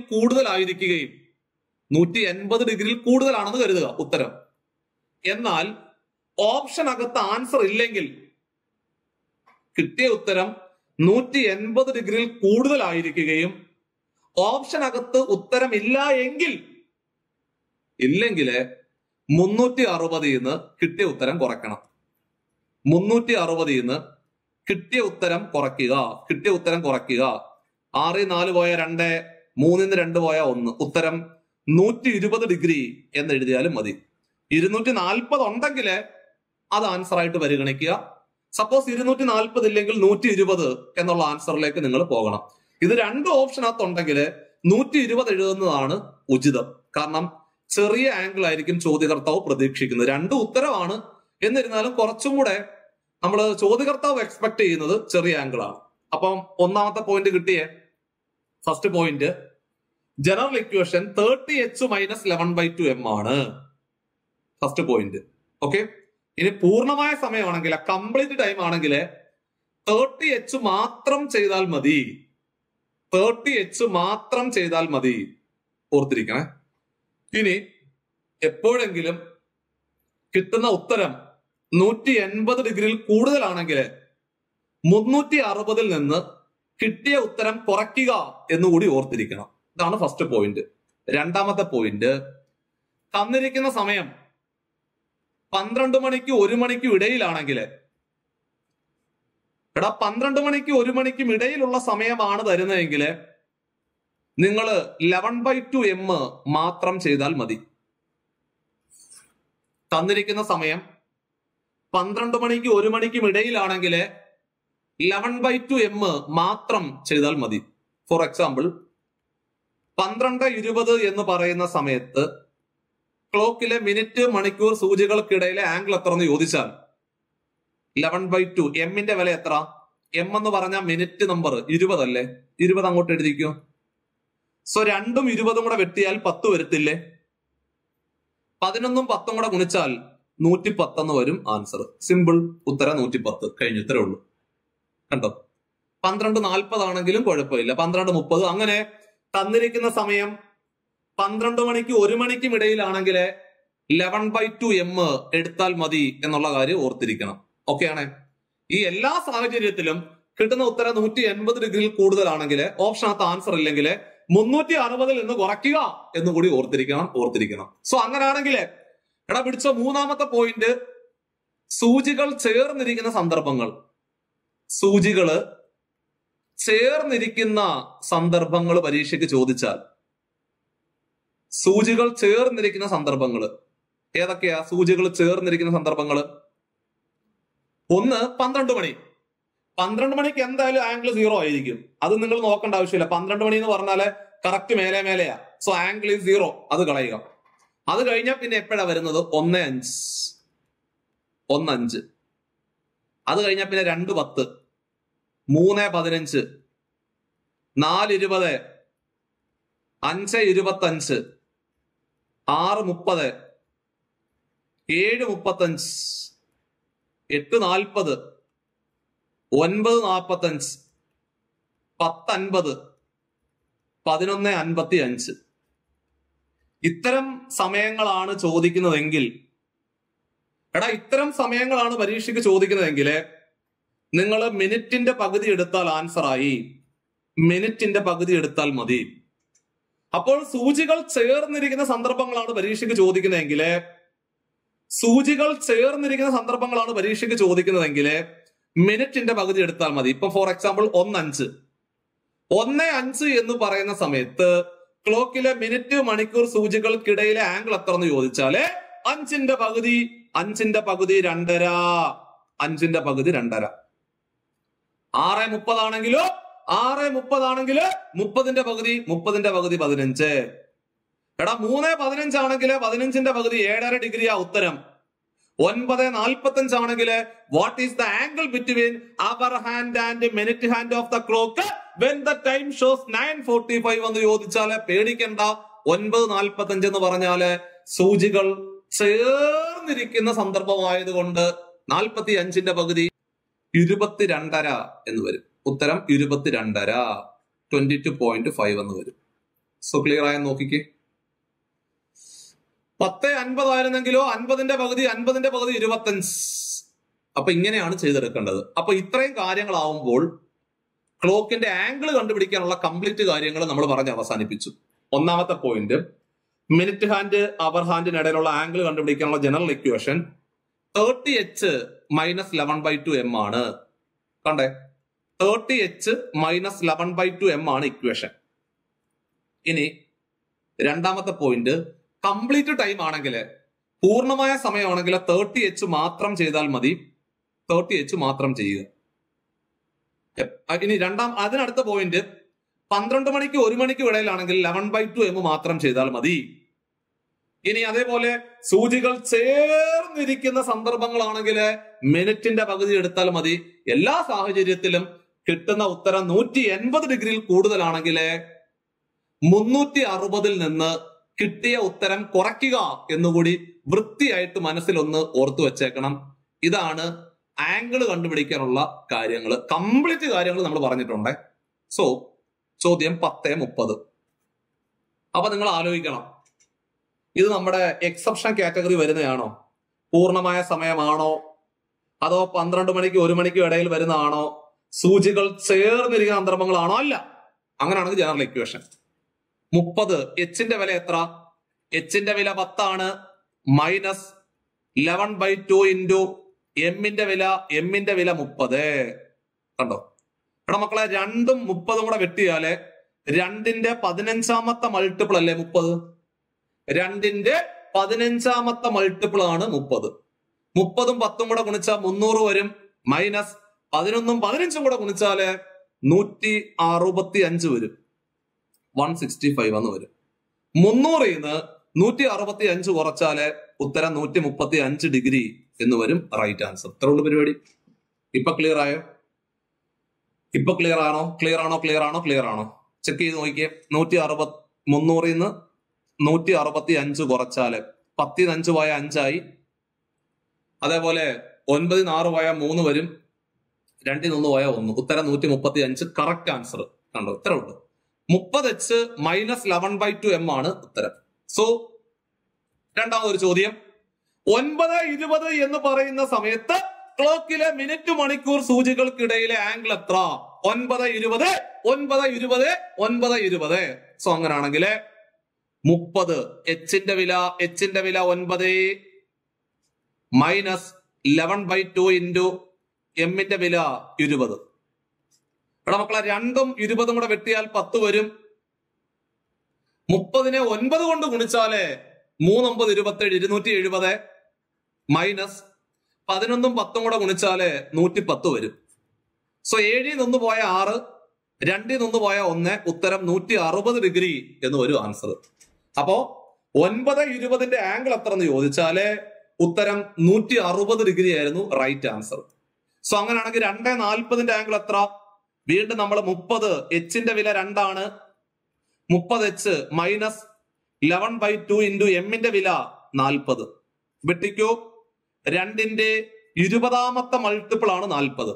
കൂടുതലായിരിക്കുകയും നൂറ്റി എൺപത് ഡിഗ്രിയിൽ കൂടുതലാണെന്ന് കരുതുക ഉത്തരം എന്നാൽ ഓപ്ഷൻ അകത്ത് ആൻസർ ഇല്ലെങ്കിൽ കിട്ടിയ ഉത്തരം നൂറ്റി എൺപത് ഡിഗ്രിയിൽ കൂടുതലായിരിക്കുകയും ഓപ്ഷൻ അകത്ത് ഉത്തരം ഇല്ല എങ്കിൽ ഇല്ലെങ്കില് മുന്നൂറ്റി അറുപതിൽ നിന്ന് കിട്ടിയ ഉത്തരം കുറയ്ക്കണം മുന്നൂറ്റി അറുപതിൽ നിന്ന് കിട്ടിയ ഉത്തരം കുറയ്ക്കുക കിട്ടിയ ഉത്തരം കുറയ്ക്കുക ആറിൽ നാല് പോയ രണ്ട് മൂന്നിന്ന് രണ്ട് പോയ ഒന്ന് ഉത്തരം നൂറ്റി ഇരുപത് ഡിഗ്രി എന്ന് എഴുതിയാലും മതി ഇരുന്നൂറ്റി നാൽപ്പത് ഉണ്ടെങ്കിൽ അത് ആൻസർ ആയിട്ട് പരിഗണിക്കുക സപ്പോസ് ഇരുന്നൂറ്റി നാൽപ്പത് ഇല്ലെങ്കിൽ നൂറ്റി ഇരുപത് എന്നുള്ള ആൻസറിലേക്ക് നിങ്ങൾ പോകണം ഇത് രണ്ട് ഓപ്ഷനകത്ത് ഉണ്ടെങ്കിൽ നൂറ്റി ഇരുപത് എഴുതുന്നതാണ് ഉചിതം കാരണം ചെറിയ ആംഗിൾ ആയിരിക്കും ചോദ്യകർത്താവ് പ്രതീക്ഷിക്കുന്നത് രണ്ടും ഉത്തരവാണ് എന്നിരുന്നാലും കുറച്ചും കൂടെ നമ്മൾ ചോദ്യകർത്താവ് എക്സ്പെക്ട് ചെയ്യുന്നത് ചെറിയ ആംഗിൾ ആണ് അപ്പം ഒന്നാമത്തെ പോയിന്റ് കിട്ടിയേ first point general equation thirty H minus eleven by two M ആണ് ഫസ്റ്റ് പോയിന്റ് ഓക്കെ ഇനി പൂർണ്ണമായ സമയമാണെങ്കിൽ കംപ്ലീറ്റ് ടൈം ആണെങ്കിൽ തേർട്ടി എച്ച് മാത്രം ചെയ്താൽ മതി തേർട്ടി എച്ച് മാത്രം ചെയ്താൽ മതി ഓർത്തിരിക്കണേ ഇനി എപ്പോഴെങ്കിലും കിട്ടുന്ന ഉത്തരം നൂറ്റി എൺപത് ഡിഗ്രിയിൽ കൂടുതലാണെങ്കിൽ മുന്നൂറ്റി അറുപതിൽ നിന്ന് കിട്ടിയ ഉത്തരം കുറയ്ക്കുക എന്നുകൂടി ഓർത്തിരിക്കണം ഇതാണ് ഫസ്റ്റ് പോയിന്റ് രണ്ടാമത്തെ പോയിന്റ് തന്നിരിക്കുന്ന സമയം പന്ത്രണ്ട് മണിക്ക് ഒരു മണിക്കും ഇടയിലാണെങ്കിൽ എടാ പന്ത്രണ്ട് മണിക്ക് ഒരു മണിക്കും ഇടയിലുള്ള സമയമാണ് തരുന്നതെങ്കിൽ നിങ്ങൾ ലെവൻ ബൈ ടു എം മാത്രം ചെയ്താൽ മതി തന്നിരിക്കുന്ന സമയം പന്ത്രണ്ട് മണിക്ക് ഒരു മണിക്കും ഇടയിലാണെങ്കിൽ ലെവൻ ബൈ ടു എം മാത്രം ചെയ്താൽ മതി ഫോർ എക്സാമ്പിൾ പന്ത്രണ്ട് ഇരുപത് എന്ന് പറയുന്ന സമയത്ത് ക്ലോക്കിലെ മിനിറ്റ് മണിക്കൂർ സൂചികൾക്കിടയിലെ ആംഗിൾ എത്ര എന്ന് ചോദിച്ചാൽ ലെവൻ ബൈ ടു എമ്മിന്റെ വില എത്ര എം എന്ന് പറഞ്ഞ മിനിറ്റ് നമ്പർ ഇരുപതല്ലേ ഇരുപത് അങ്ങോട്ട് എഴുതിക്കോ സോ രണ്ടും ഇരുപതും കൂടെ വെട്ടിയാൽ പത്ത് വരത്തില്ലേ പതിനൊന്നും പത്തും കൂടെ ഗുണിച്ചാൽ നൂറ്റി പത്തെന്ന് വരും ആൻസർ സിമ്പിൾ ഉത്തരം നൂറ്റി പത്ത് കഴിഞ്ഞു ഇത്രേ ഉള്ളൂ കണ്ടോ പന്ത്രണ്ട് നാൽപ്പതാണെങ്കിലും കുഴപ്പമില്ല പന്ത്രണ്ട് മുപ്പത് അങ്ങനെ തന്നിരിക്കുന്ന സമയം പന്ത്രണ്ട് മണിക്ക് ഒരു മണിക്കും ഇടയിലാണെങ്കിൽ ലെവൻ ബൈ ടു എം എടുത്താൽ മതി എന്നുള്ള കാര്യം ഓർത്തിരിക്കണം ഓക്കെ ആണേ ഈ എല്ലാ സാഹചര്യത്തിലും കിട്ടുന്ന ഉത്തരം നൂറ്റി എൺപത് ഡിഗ്രിയിൽ കൂടുതലാണെങ്കിൽ ഓപ്ഷനകത്ത് ആൻസർ ഇല്ലെങ്കിൽ മുന്നൂറ്റി അറുപതിൽ നിന്ന് കുറയ്ക്കുക എന്ന് കൂടി ഓർത്തിരിക്കണം ഓർത്തിരിക്കണം സോ അങ്ങനെയാണെങ്കിൽ എടാ പിടിച്ച മൂന്നാമത്തെ പോയിന്റ് സൂചികൾ ചേർന്നിരിക്കുന്ന സന്ദർഭങ്ങൾ സൂചികള് ചേർന്നിരിക്കുന്ന സന്ദർഭങ്ങൾ പരീക്ഷയ്ക്ക് ചോദിച്ചാൽ സൂചികൾ ചേർന്നിരിക്കുന്ന സന്ദർഭങ്ങൾ ഏതൊക്കെയാ സൂചികൾ ചേർന്നിരിക്കുന്ന സന്ദർഭങ്ങൾ ഒന്ന് പന്ത്രണ്ട് മണി പന്ത്രണ്ട് മണിക്ക് എന്തായാലും ആംഗിൾ സീറോ ആയിരിക്കും അത് നിങ്ങൾ നോക്കേണ്ട ആവശ്യമില്ല പന്ത്രണ്ട് മണി എന്ന് പറഞ്ഞാല് കറക്റ്റ് മേലെ മേലെയാ സോ ആംഗിൾ ഈസ് സീറോ അത് കളയുക അത് കഴിഞ്ഞാൽ പിന്നെ എപ്പോഴാ വരുന്നത് ഒന്ന് അഞ്ച് ഒന്ന് അഞ്ച് അത് കഴിഞ്ഞാൽ പിന്നെ രണ്ട് പത്ത് മൂന്ന് പതിനഞ്ച് നാല് ഇരുപത് അഞ്ച് ഇരുപത്തഞ്ച് ആറ് മുപ്പത് ഏഴ് മുപ്പത്തഞ്ച് എട്ട് നാൽപ്പത് ഒൻപത് നാൽപ്പത്തഞ്ച് പത്തൻപത് പതിനൊന്ന് അൻപത്തി അഞ്ച് ഇത്തരം സമയങ്ങളാണ് ചോദിക്കുന്നതെങ്കിൽ എടാ ഇത്തരം സമയങ്ങളാണ് പരീക്ഷയ്ക്ക് ചോദിക്കുന്നതെങ്കിൽ നിങ്ങൾ മിനിറ്റിന്റെ പകുതി എടുത്താൽ ആൻസർ ആയി മിനിറ്റിന്റെ പകുതി എടുത്താൽ മതി അപ്പോൾ സൂചികൾ ചേർന്നിരിക്കുന്ന സന്ദർഭങ്ങളാണ് പരീക്ഷയ്ക്ക് ചോദിക്കുന്നതെങ്കിൽ സൂചികൾ ചേർന്നിരിക്കുന്ന സന്ദർഭങ്ങളാണ് പരീക്ഷയ്ക്ക് ചോദിക്കുന്നതെങ്കിൽ മിനിറ്റിന്റെ പകുതി എടുത്താൽ മതി ഇപ്പൊ ഫോർ എക്സാമ്പിൾ ഒന്നഞ്ച് ഒന്ന് അഞ്ച് എന്ന് പറയുന്ന സമയത്ത് ക്ലോക്കിലെ മിനിറ്റ് മണിക്കൂർ സൂചികൾക്കിടയിലെ ആംഗിൾ എത്ര എന്ന് ചോദിച്ചാല് അഞ്ചിന്റെ പകുതി അഞ്ചിന്റെ പകുതി രണ്ടര അഞ്ചിന്റെ പകുതി രണ്ടര ആറ് മുപ്പതാണെങ്കിലോ ആറ് മുപ്പതാണെങ്കില് മുപ്പതിന്റെ പകുതി മുപ്പതിന്റെ പകുതി പതിനഞ്ച് എടാ മൂന്ന് പതിനഞ്ചാണെങ്കിൽ പതിനഞ്ചിന്റെ പകുതി ഏഴര ഡിഗ്രിയാ ഉത്തരം ഒൻപത് നാൽപ്പത്തഞ്ച് ആണെങ്കിൽ what is the angle between hour hand and minute hand of the clock when the time shows nine forty five എന്ന് ചോദിച്ചാല് പേടിക്കണ്ട ഒൻപത് നാൽപ്പത്തഞ്ച് എന്ന് പറഞ്ഞാല് സൂചികൾ ചേർന്നിരിക്കുന്ന സന്ദർഭമായതുകൊണ്ട് നാൽപ്പത്തി അഞ്ചിന്റെ പകുതി ഇരുപത്തിരണ്ടര എന്ന് വരും ഉത്തരം ഇരുപത്തിരണ്ടര ട്വന്റി ടു പോയിന്റ് ഫൈവ് എന്ന് വരും സോ ക്ലിയർ ആയെന്ന് നോക്കിക്കേ പത്ത് അൻപതായിരുന്നെങ്കിലോ അൻപതിന്റെ പകുതി അൻപതിന്റെ പകുതി ഇരുപത്തഞ്ച് അപ്പൊ ഇങ്ങനെയാണ് ചെയ്തെടുക്കേണ്ടത് അപ്പൊ ഇത്രയും കാര്യങ്ങളാവുമ്പോൾ ക്ലോക്കിന്റെ ആംഗിൾ കണ്ടുപിടിക്കാനുള്ള കംപ്ലീറ്റ് കാര്യങ്ങൾ നമ്മൾ പറഞ്ഞ് അവസാനിപ്പിച്ചു ഒന്നാമത്തെ പോയിന്റ് മിനിറ്റ് ഹാൻഡ് അവർ ഹാൻഡിനിടയിലുള്ള ആംഗിൾ കണ്ടുപിടിക്കാനുള്ള general equation thirty H minus eleven by two M ആണ് കണ്ടേ thirty H minus eleven by two M ആണ് ഇക്വേഷൻ ഇനി രണ്ടാമത്തെ പോയിന്റ് കംപ്ലീറ്റ് ടൈം ആണെങ്കിൽ പൂർണ്ണമായ സമയമാണെങ്കിൽ തേർട്ടി എച്ച് മാത്രം ചെയ്താൽ മതി തേർട്ടി എച്ച് മാത്രം ചെയ്യുക എ- ഇനി രണ്ടാം അതിനടുത്ത പോയിന്റ് പന്ത്രണ്ട് മണിക്ക് ഒരു മണിക്ക് ഇടയിലാണെങ്കിൽ ലെവൻ ബൈ ടു എം മാത്രം ചെയ്താൽ മതി ഇനി അതേപോലെ സൂചികൾ ചേർന്നിരിക്കുന്ന സന്ദർഭങ്ങളാണെങ്കിൽ മിനിറ്റിന്റെ പകുതി എടുത്താൽ മതി എല്ലാ സാഹചര്യത്തിലും കിട്ടുന്ന ഉത്തരം നൂറ്റി എൺപത് ഡിഗ്രിയിൽ കൂടുതലാണെങ്കിൽ മുന്നൂറ്റി അറുപതിൽ നിന്ന് കിട്ടിയ ഉത്തരം കുറയ്ക്കുക എന്നുകൂടി വൃത്തിയായിട്ട് മനസ്സിലൊന്ന് ഓർത്തു വെച്ചേക്കണം ഇതാണ് ആംഗിൾ കണ്ടുപിടിക്കാനുള്ള കാര്യങ്ങൾ കംപ്ലീറ്റ് കാര്യങ്ങൾ നമ്മൾ പറഞ്ഞിട്ടുണ്ട് സോ ചോദ്യം പത്ത് മുപ്പത് അപ്പൊ നിങ്ങൾ ആലോചിക്കണം ഇത് നമ്മുടെ എക്സെപ്ഷൻ കാറ്റഗറി വരുന്നതാണോ പൂർണ്ണമായ സമയമാണോ അതോ പന്ത്രണ്ട് മണിക്ക് ഒരു മണിക്ക് ഇടയിൽ വരുന്നതാണോ സൂചികൾ ചേർന്നിരിക്കുന്ന സന്ദർഭങ്ങളാണോ അല്ല അങ്ങനെയാണെങ്കിൽ ജനറൽ ഇക്വേഷൻ മുപ്പത് എച്ചിന്റെ വില എത്ര എച്ചിന്റെ വില പത്താണ് minus eleven by two into എമ്മിന്റെ വില എമ്മിന്റെ വില മുപ്പത് കണ്ടോ ഇവിടെ മക്കളെ രണ്ടും മുപ്പതും കൂടെ വെട്ടിയാല് രണ്ടിന്റെ പതിനഞ്ചാമത്തെ മൾട്ടിപ്പിൾ അല്ലേ മുപ്പത് രണ്ടിന്റെ പതിനഞ്ചാമത്തെ മൾട്ടിപ്പിൾ ആണ് മുപ്പത് മുപ്പതും പത്തും കൂടെ ഗുണിച്ചാൽ മുന്നൂറ് വരും മൈനസ് പതിനൊന്നും പതിനഞ്ചും കൂടെ ഗുണിച്ചാല് നൂറ്റി അറുപത്തി അഞ്ച് വരും വൺ സിക്സ്റ്റി ഫൈവ് എന്ന് വരും മുന്നൂറിൽ നിന്ന് നൂറ്റി അറുപത്തി അഞ്ച് കുറച്ചാല് ഉത്തരം നൂറ്റി മുപ്പത്തി അഞ്ച് ഡിഗ്രി എന്ന് വരും റൈറ്റ് ആൻസർ ഇത്ര ഉള്ളു പരിപാടി ഇപ്പൊ ക്ലിയർ ആയോ ഇപ്പൊ ക്ലിയർ ആണോ ക്ലിയർ ആണോ ക്ലിയർ ആണോ ക്ലിയർ ആണോ ചെക്ക് ചെയ്ത് നോക്കിയേ നൂറ്റി അറുപത് മുന്നൂറിൽ നിന്ന് നൂറ്റി അറുപത്തി അഞ്ച് കുറച്ചാല് പത്തിൽ അഞ്ച് പോയ അഞ്ചായി അതേപോലെ ഒൻപതിന് ആറ് പോയ മൂന്ന് വരും രണ്ടിൽ നിന്ന് പോയ ഒന്ന് ഉത്തരം നൂറ്റി മുപ്പത്തി അഞ്ച് കറക്റ്റ് ആൻസർ കണ്ടോ ഇത്ര ഉണ്ട് മുപ്പത് H minus eleven by two M ആണ് ഉത്തരം സോ രണ്ടാമതൊരു ചോദ്യം ഒൻപത് ഇരുപത് എന്ന് പറയുന്ന സമയത്ത് ക്ലോക്കിലെ മിനിറ്റ് മണിക്കൂർ സൂചികൾക്കിടയിലെ ആംഗിൾ എത്ര ഒൻപത് ഇരുപത് ഒൻപത് ഇരുപത് ഒൻപത് ഇരുപത് സോ അങ്ങനാണെങ്കിൽ മുപ്പത് എച്ചിന്റെ വില എച്ചിന്റെ വില ഒൻപത് minus eleven by two into എമ്മിന്റെ വില ഇരുപത് ഇവിടെ മക്കളെ രണ്ടും ഇരുപതും കൂടെ വെട്ടിയാൽ പത്ത് വരും മുപ്പതിനെ ഒൻപത് കൊണ്ട് ഗുണിച്ചാല് മൂന്നൊമ്പത് ഇരുപത്തേഴ് ഇരുന്നൂറ്റി എഴുപത് മൈനസ് പതിനൊന്നും പത്തും കൂടെ ഗുണിച്ചാല് നൂറ്റി പത്ത് വരും സോ ഏഴിൽ നിന്ന് പോയ ആറ് രണ്ടിൽ നിന്ന് പോയ ഒന്ന് ഉത്തരം നൂറ്റി അറുപത് ഡിഗ്രി എന്ന് വരും ആൻസർ അപ്പോ ഒൻപത് ഇരുപതിന്റെ ആംഗിൾ എത്ര എന്ന് ചോദിച്ചാല് ഉത്തരം നൂറ്റി അറുപത് ഡിഗ്രി ആയിരുന്നു റൈറ്റ് ആൻസർ സോ അങ്ങനെയാണെങ്കിൽ രണ്ട് നാൽപ്പതിന്റെ ആംഗിൾ എത്ര വീണ്ടും നമ്മൾ മുപ്പത് എച്ചിന്റെ വില രണ്ടാണ് മുപ്പത് H minus eleven by two into എമ്മിന്റെ വില നാൽപ്പത് വെട്ടിക്കോ രണ്ടിന്റെ ഇരുപതാമത്തെ മൾട്ടിപ്പിൾ ആണ് നാൽപ്പത്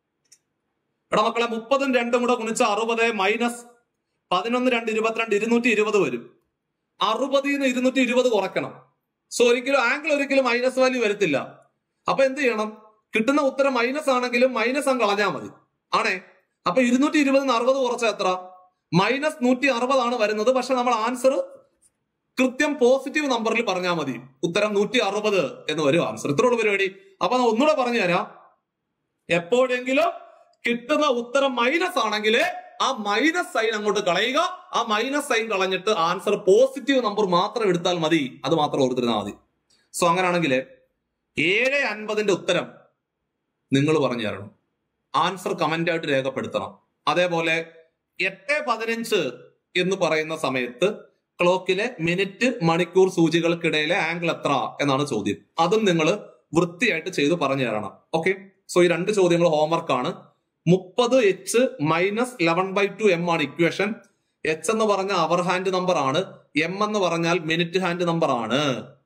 എടാ മക്കളെ മുപ്പതും രണ്ടും കൂടെ ഗുണിച്ച അറുപത് മൈനസ് പതിനൊന്ന് രണ്ട് ഇരുപത്തിരണ്ട് ഇരുന്നൂറ്റി ഇരുപത് വരും അറുപതിൽ നിന്ന് ഇരുന്നൂറ്റി ഇരുപത് കുറയ്ക്കണം സോ ഒരിക്കലും ആംഗിൾ ഒരിക്കലും മൈനസ് വാല്യൂ വരത്തില്ല അപ്പൊ എന്ത് ചെയ്യണം കിട്ടുന്ന ഉത്തരം മൈനസ് ആണെങ്കിലും മൈനസ് അങ്ങ് കളഞ്ഞാൽ മതി ആണേ അപ്പൊ ഇരുന്നൂറ്റി ഇരുപതിന് അറുപത് കുറച്ച എത്ര മൈനസ് നൂറ്റി അറുപതാണ് വരുന്നത് പക്ഷെ നമ്മൾ ആൻസർ കൃത്യം പോസിറ്റീവ് നമ്പറിൽ പറഞ്ഞാൽ മതി ഉത്തരം നൂറ്റി അറുപത് എന്ന് വരും ആൻസർ ഇത്രയുള്ള പരിപാടി അപ്പൊ ഞാൻ ഒന്നുകൂടെ പറഞ്ഞു തരാം എപ്പോഴെങ്കിലും കിട്ടുന്ന ഉത്തരം മൈനസ് ആണെങ്കിൽ ആ മൈനസ് സൈൻ അങ്ങോട്ട് കളയുക ആ മൈനസ് സൈൻ കളഞ്ഞിട്ട് ആൻസർ പോസിറ്റീവ് നമ്പർ മാത്രം എടുത്താൽ മതി അത് മാത്രം ഓർത്തിരുന്നാൽ മതി സോ അങ്ങനെയാണെങ്കിൽ ഏഴ് അൻപതിന്റെ ഉത്തരം നിങ്ങൾ പറഞ്ഞു തരണം ആൻസർ കമന്റ് ആയിട്ട് രേഖപ്പെടുത്തണം അതേപോലെ എട്ട് പതിനഞ്ച് എന്ന് പറയുന്ന സമയത്ത് ക്ലോക്കിലെ മിനിറ്റ് മണിക്കൂർ സൂചികൾക്കിടയിലെ ആംഗിൾ എത്ര എന്നാണ് ചോദ്യം അതും നിങ്ങൾ വൃത്തിയായിട്ട് ചെയ്ത് പറഞ്ഞു തരണം ഓക്കെ സോ ഈ രണ്ട് ചോദ്യങ്ങൾ ഹോംവർക്ക് ആണ് മുപ്പത് H minus eleven by two M ആണ് ഇക്വേഷൻ എച്ച് എന്ന് പറഞ്ഞ അവർ ഹാൻഡ് നമ്പർ ആണ് എം എന്ന് പറഞ്ഞാൽ മിനിറ്റ് ഹാൻഡ് നമ്പർ ആണ്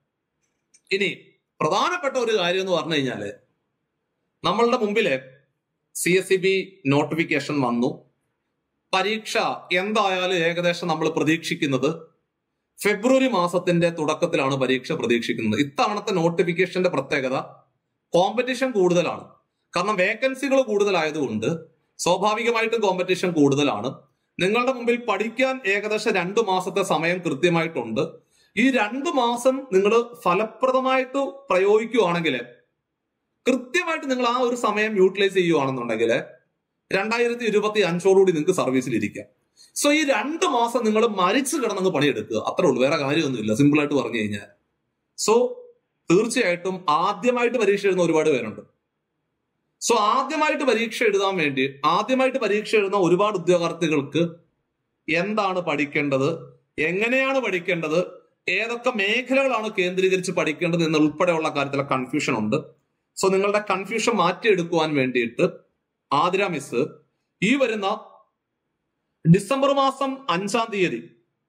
ഇനി പ്രധാനപ്പെട്ട ഒരു കാര്യം എന്ന് പറഞ്ഞു കഴിഞ്ഞാല് നമ്മളുടെ മുമ്പില് C S C B notification വന്നു പരീക്ഷ എന്തായാലും ഏകദേശം നമ്മൾ പ്രതീക്ഷിക്കുന്നത് ഫെബ്രുവരി മാസത്തിന്റെ തുടക്കത്തിലാണ് പരീക്ഷ പ്രതീക്ഷിക്കുന്നത് ഇത്തവണത്തെ നോട്ടിഫിക്കേഷന്റെ പ്രത്യേകത കോമ്പറ്റീഷൻ കൂടുതലാണ് കാരണം വേക്കൻസികൾ കൂടുതലായതുകൊണ്ട് സ്വാഭാവികമായിട്ടും കോമ്പറ്റീഷൻ കൂടുതലാണ് നിങ്ങളുടെ മുമ്പിൽ പഠിക്കാൻ ഏകദേശം രണ്ടു മാസത്തെ സമയം കൃത്യമായിട്ടുണ്ട് ഈ രണ്ടു മാസം നിങ്ങൾ ഫലപ്രദമായിട്ട് പ്രയോഗിക്കുകയാണെങ്കിൽ കൃത്യമായിട്ട് നിങ്ങൾ ആ ഒരു സമയം യൂട്ടിലൈസ് ചെയ്യുകയാണെന്നുണ്ടെങ്കിൽ രണ്ടായിരത്തി ഇരുപത്തി അഞ്ചോടുകൂടി നിങ്ങൾക്ക് സർവീസിൽ ഇരിക്കാം സോ ഈ രണ്ട് മാസം നിങ്ങൾ മരിച്ചു കിടന്നങ്ങ് പണിയെടുക്കുക അത്രേ ഉള്ളൂ വേറെ കാര്യമൊന്നുമില്ല സിമ്പിൾ ആയിട്ട് പറഞ്ഞു കഴിഞ്ഞാൽ സോ തീർച്ചയായിട്ടും ആദ്യമായിട്ട് പരീക്ഷ എഴുതുന്ന ഒരുപാട് പേരുണ്ട് സോ ആദ്യമായിട്ട് പരീക്ഷ എഴുതാൻ വേണ്ടി ആദ്യമായിട്ട് പരീക്ഷ എഴുതുന്ന ഒരുപാട് ഉദ്യോഗാർത്ഥികൾക്ക് എന്താണ് പഠിക്കേണ്ടത് എങ്ങനെയാണ് പഠിക്കേണ്ടത് ഏതൊക്കെ മേഖലകളാണ് കേന്ദ്രീകരിച്ച് പഠിക്കേണ്ടത് എന്നുൾപ്പെടെയുള്ള കാര്യത്തിലെ കൺഫ്യൂഷൻ ഉണ്ട് സോ നിങ്ങളുടെ കൺഫ്യൂഷൻ മാറ്റിയെടുക്കുവാൻ വേണ്ടിയിട്ട് ആതിര മിസ് ഈ വരുന്ന ഡിസംബർ മാസം അഞ്ചാം തീയതി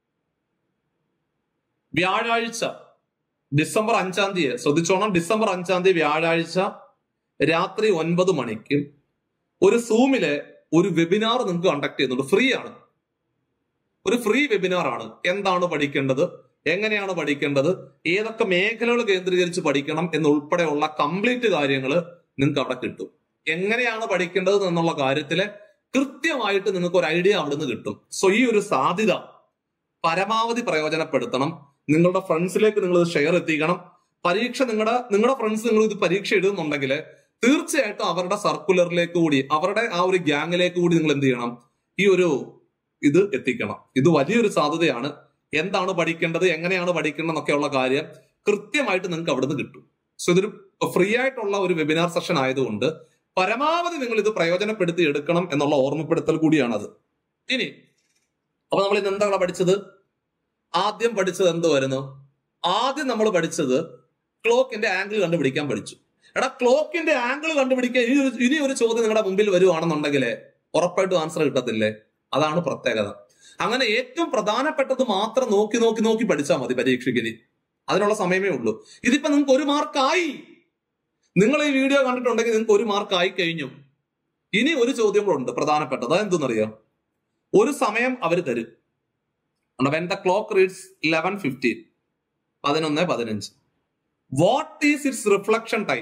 വ്യാഴാഴ്ച ഡിസംബർ അഞ്ചാം തീയതി ശ്രദ്ധിച്ചോണം ഡിസംബർ അഞ്ചാം തീയതി വ്യാഴാഴ്ച രാത്രി ഒൻപത് മണിക്ക് ഒരു സൂമിലെ ഒരു വെബിനാർ നിങ്ങൾക്ക് കണ്ടക്ട് ചെയ്യുന്നുണ്ട് ഫ്രീ ആണ് ഒരു ഫ്രീ വെബിനാർ ആണ് എന്താണ് പഠിക്കേണ്ടത് എങ്ങനെയാണ് പഠിക്കേണ്ടത് ഏതൊക്കെ മേഖലകൾ കേന്ദ്രീകരിച്ച് പഠിക്കണം എന്നുൾപ്പെടെയുള്ള കംപ്ലീറ്റ് കാര്യങ്ങൾ നിങ്ങൾക്ക് അവിടെ കിട്ടും എങ്ങനെയാണ് പഠിക്കേണ്ടത് എന്നുള്ള കാര്യത്തില് കൃത്യമായിട്ട് നിങ്ങൾക്ക് ഒരു ഐഡിയ അവിടുന്ന് കിട്ടും സോ ഈ ഒരു സാധ്യത പരമാവധി പ്രയോജനപ്പെടുത്തണം നിങ്ങളുടെ ഫ്രണ്ട്സിലേക്ക് നിങ്ങൾ ഇത് ഷെയർ എത്തിക്കണം പരീക്ഷ നിങ്ങളുടെ നിങ്ങളുടെ ഫ്രണ്ട്സ് നിങ്ങൾ ഇത് പരീക്ഷ എഴുതുന്നുണ്ടെങ്കിൽ തീർച്ചയായിട്ടും അവരുടെ സർക്കുലറിലേക്ക് കൂടി അവരുടെ ആ ഒരു ഗ്യാങ്ങിലേക്ക് കൂടി നിങ്ങൾ എന്ത് ചെയ്യണം ഈ ഒരു ഇത് എത്തിക്കണം ഇത് വലിയൊരു സാധ്യതയാണ് എന്താണ് പഠിക്കേണ്ടത് എങ്ങനെയാണ് പഠിക്കേണ്ടത് എന്നൊക്കെയുള്ള കാര്യം കൃത്യമായിട്ട് നിങ്ങൾക്ക് അവിടുന്ന് കിട്ടും സോ ഇതൊരു ഫ്രീ ആയിട്ടുള്ള ഒരു വെബിനാർ സെഷൻ ആയതുകൊണ്ട് പരമാവധി നിങ്ങൾ ഇത് പ്രയോജനപ്പെടുത്തി എടുക്കണം എന്നുള്ള ഓർമ്മപ്പെടുത്തൽ കൂടിയാണത് ഇനി അപ്പൊ നമ്മൾ ഇന്ന് എന്താണ് പഠിച്ചത് ആദ്യം പഠിച്ചത് എന്ത് വരുന്നു ആദ്യം നമ്മൾ പഠിച്ചത് ക്ലോക്കിന്റെ ആംഗിൾ കണ്ടുപിടിക്കാൻ പഠിച്ചു എടാ ക്ലോക്കിന്റെ ആംഗിൾ കണ്ടുപിടിക്കാൻ ഇനി ഒരു ഇനി ഒരു ചോദ്യം നിങ്ങളുടെ മുമ്പിൽ വരുവാണെന്നുണ്ടെങ്കിൽ ഉറപ്പായിട്ടും ആൻസർ കിട്ടത്തില്ലേ അതാണ് പ്രത്യേകത അങ്ങനെ ഏറ്റവും പ്രധാനപ്പെട്ടത് മാത്രം നോക്കി നോക്കി നോക്കി പഠിച്ചാൽ മതി പരീക്ഷയ്ക്ക് ഇനി അതിനുള്ള സമയമേ ഉള്ളൂ ഇതിപ്പോ നിങ്ങൾക്ക് ഒരു മാർക്കായി നിങ്ങൾ ഈ വീഡിയോ കണ്ടിട്ടുണ്ടെങ്കിൽ നിങ്ങൾക്ക് ഒരു മാർക്ക് ആയി കഴിഞ്ഞു ഇനി ഒരു ചോദ്യം കൂടെ ഉണ്ട് പ്രധാനപ്പെട്ടത് അതെന്തെന്നറിയാം ഒരു സമയം അവർ തരും when the clock reads eleven fifteen പതിനൊന്ന് പതിനഞ്ച് what is its reflection time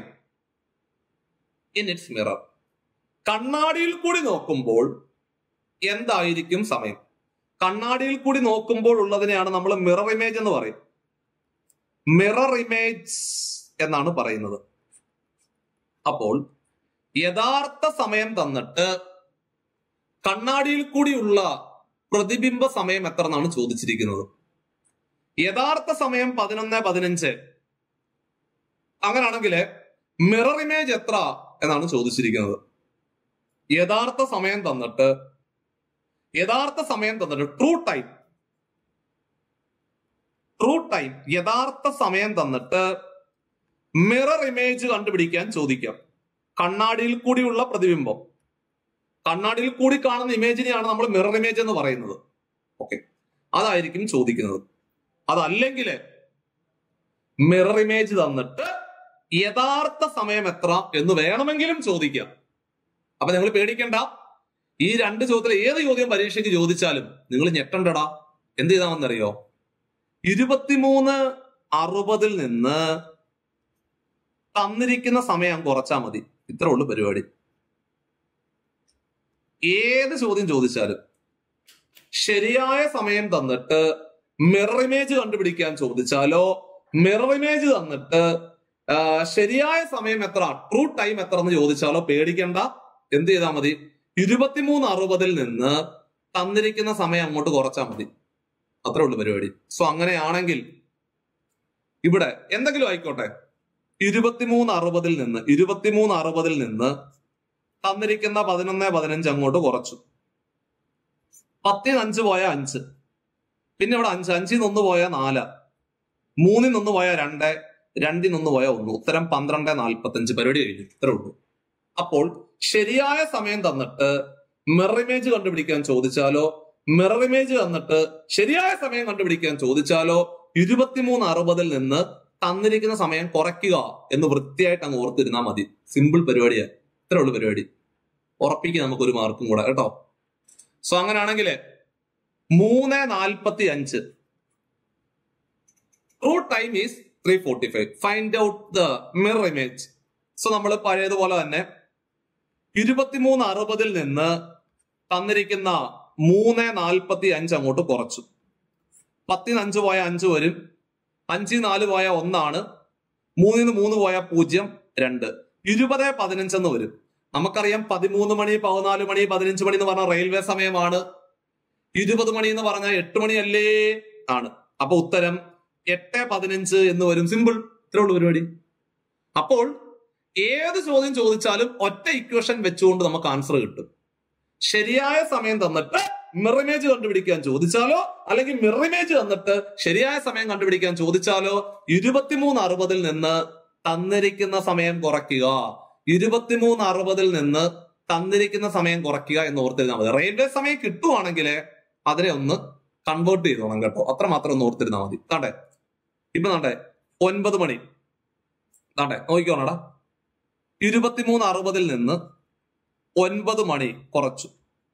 in its mirror കണ്ണാടിയിൽ കൂടി നോക്കുമ്പോൾ എന്തായിരിക്കും സമയം കണ്ണാടിയിൽ കൂടി നോക്കുമ്പോൾ ഉള്ളതിനെയാണ് നമ്മൾ മിറർ ഇമേജ് എന്ന് പറയും മിറർ ഇമേജ് എന്നാണ് പറയുന്നത് അപ്പോൾ യഥാർത്ഥ സമയം തന്നിട്ട് കണ്ണാടിയിൽ കൂടിയുള്ള പ്രതിബിംബ സമയം എത്ര എന്നാണ് ചോദിച്ചിരിക്കുന്നത് യഥാർത്ഥ സമയം പതിനൊന്ന് പതിനഞ്ച് അങ്ങനാണെങ്കിൽ മിറർ ഇമേജ് എത്ര എന്നാണ് ചോദിച്ചിരിക്കുന്നത് യഥാർത്ഥ സമയം തന്നിട്ട് യഥാർത്ഥ സമയം തന്നിട്ട് ട്രൂ ടൈം ട്രൂ ടൈം യഥാർത്ഥ സമയം തന്നിട്ട് മിറർ ഇമേജ് കണ്ടുപിടിക്കാൻ ചോദിക്കാം കണ്ണാടിയിൽ കൂടിയുള്ള പ്രതിബിംബം കണ്ണാടിയിൽ കൂടി കാണുന്ന ഇമേജിനെയാണ് നമ്മൾ മിറർ ഇമേജ് എന്ന് പറയുന്നത് ഓക്കെ അതായിരിക്കും ചോദിക്കുന്നത് അതല്ലെങ്കിൽ മിറർ ഇമേജ് തന്നിട്ട് യഥാർത്ഥ സമയം എത്ര എന്ന് വേണമെങ്കിലും ചോദിക്കാം അപ്പൊ നിങ്ങൾ പേടിക്കണ്ട ഈ രണ്ട് ചോദ്യത്തിൽ ഏത് ചോദ്യം പരീക്ഷയ്ക്ക് ചോദിച്ചാലും നിങ്ങൾ ഞെട്ടണ്ടടാ എന്ത് ചെയ്താമെന്നറിയോ ഇരുപത്തിമൂന്ന് അറുപതിൽ നിന്ന് തന്നിരിക്കുന്ന സമയം കുറച്ചാൽ മതി ഇത്രേ ഉള്ളൂ പരിപാടി ഏത് ചോദ്യം ചോദിച്ചാലും ശരിയായ സമയം തന്നിട്ട് മിറർ ഇമേജ് കണ്ടുപിടിക്കാൻ ചോദിച്ചാലോ മിറർ ഇമേജ് തന്നിട്ട് ആ, ശരിയായ സമയം എത്ര ട്രൂ ടൈം എത്ര എന്ന് ചോദിച്ചാലോ പേടിക്കണ്ട എന്ത് ചെയ്താൽ മതി ഇരുപത്തിമൂന്ന് അറുപതിൽ നിന്ന് തന്നിരിക്കുന്ന സമയം അങ്ങോട്ട് കുറച്ചാൽ മതി അത്രേ ഉള്ളൂ പരിപാടി സോ അങ്ങനെയാണെങ്കിൽ ഇവിടെ എന്തെങ്കിലും ആയിക്കോട്ടെ ഇരുപത്തിമൂന്ന് അറുപതിൽ നിന്ന് ഇരുപത്തിമൂന്ന് അറുപതിൽ നിന്ന് തന്നിരിക്കുന്ന പതിനൊന്ന് പതിനഞ്ച് അങ്ങോട്ട് കുറച്ചു പത്തിന് അഞ്ച് പോയ അഞ്ച് പിന്നെ ഇവിടെ അഞ്ച് അഞ്ചിൽ നിന്ന് ഒന്ന് പോയ നാല് മൂന്നിൽ നിന്ന് പോയ രണ്ട് രണ്ടിൽ നിന്ന് പോയ ഒന്ന് ഉത്തരം പന്ത്രണ്ട് നാൽപ്പത്തഞ്ച് പരിപാടി കഴിഞ്ഞു ഇത്രേ ഉള്ളൂ അപ്പോൾ ശരിയായ സമയം തന്നിട്ട് മിറർ ഇമേജ് കണ്ടുപിടിക്കാൻ ചോദിച്ചാലോ മിറർ ഇമേജ് തന്നിട്ട് ശരിയായ സമയം കണ്ടുപിടിക്കാൻ ചോദിച്ചാലോ ഇരുപത്തിമൂന്ന് അറുപതിൽ നിന്ന് തന്നിരിക്കുന്ന സമയം കുറയ്ക്കുക എന്ന് വൃത്തിയായിട്ട് അങ്ങ് ഓർത്തിരുന്നാൽ മതി സിമ്പിൾ പരിപാടിയാ ഇത്രേ ഉള്ളൂ പരിപാടി ഉറപ്പിക്കുക നമുക്ക് ഒരു മാർക്കും കൂടെ കേട്ടോ സോ അങ്ങനെയാണെങ്കിൽ മൂന്ന് നാൽപ്പത്തി അഞ്ച് true time is three forty five find out the mirror image so നമ്മൾ പഴയതുപോലെ തന്നെ ഇരുപത്തിമൂന്ന് അറുപതിൽ നിന്ന് തന്നിരിക്കുന്ന മൂന്ന് നാൽപ്പത്തി അഞ്ച് അങ്ങോട്ട് കുറച്ചു പത്തിന് അഞ്ച് പോയ അഞ്ച് വരും അഞ്ചിൽ നാല് പോയ ഒന്നാണ് മൂന്നിന് മൂന്ന് പോയ പൂജ്യം രണ്ട് ഇരുപത് പതിനഞ്ചെന്ന് വരും നമുക്കറിയാം പതിമൂന്ന് മണി പതിനാല് മണി പതിനഞ്ച് മണി എന്ന് പറഞ്ഞ റെയിൽവേ സമയമാണ് ഇരുപത് മണി എന്ന് പറഞ്ഞാൽ എട്ട് മണിയല്ലേ ആണ് അപ്പൊ ഉത്തരം എട്ട് പതിനഞ്ച് എന്ന് വരും സിമ്പിൾ ഇത്രേ ഉള്ളൂ പരിപാടി അപ്പോൾ ഏത് ചോദ്യം ചോദിച്ചാലും ഒറ്റ ഇക്വേഷൻ വെച്ചുകൊണ്ട് നമുക്ക് ആൻസർ കിട്ടും ശരിയായ സമയം തന്നിട്ട് മിറമേജ് കണ്ടുപിടിക്കാൻ ചോദിച്ചാലോ അല്ലെങ്കിൽ മിറമേജ് തന്നിട്ട് ശരിയായ സമയം കണ്ടുപിടിക്കാൻ ചോദിച്ചാലോ ഇരുപത്തിമൂന്ന് അറുപതിൽ നിന്ന് തന്നിരിക്കുന്ന സമയം കുറയ്ക്കുക ഇരുപത്തിമൂന്ന് അറുപതിൽ നിന്ന് തന്നിരിക്കുന്ന സമയം കുറയ്ക്കുക എന്ന് ഓർത്തിരുന്നാൽ മതി റെയിൽവേ സമയം കിട്ടുവാണെങ്കിൽ അതിനെ ഒന്ന് കൺവേർട്ട് ചെയ്തോണം കേട്ടോ അത്ര മാത്രം ഒന്ന് ഓർത്തിരുന്നാൽ മതി താണ്ടേ ഇപ്പൊ താണ്ടേ ഒൻപത് മണി താണ്ടേ നോക്കിക്കോണടാ ഇരുപത്തിമൂന്ന് അറുപതിൽ നിന്ന് ഒൻപത് മണി കുറച്ചു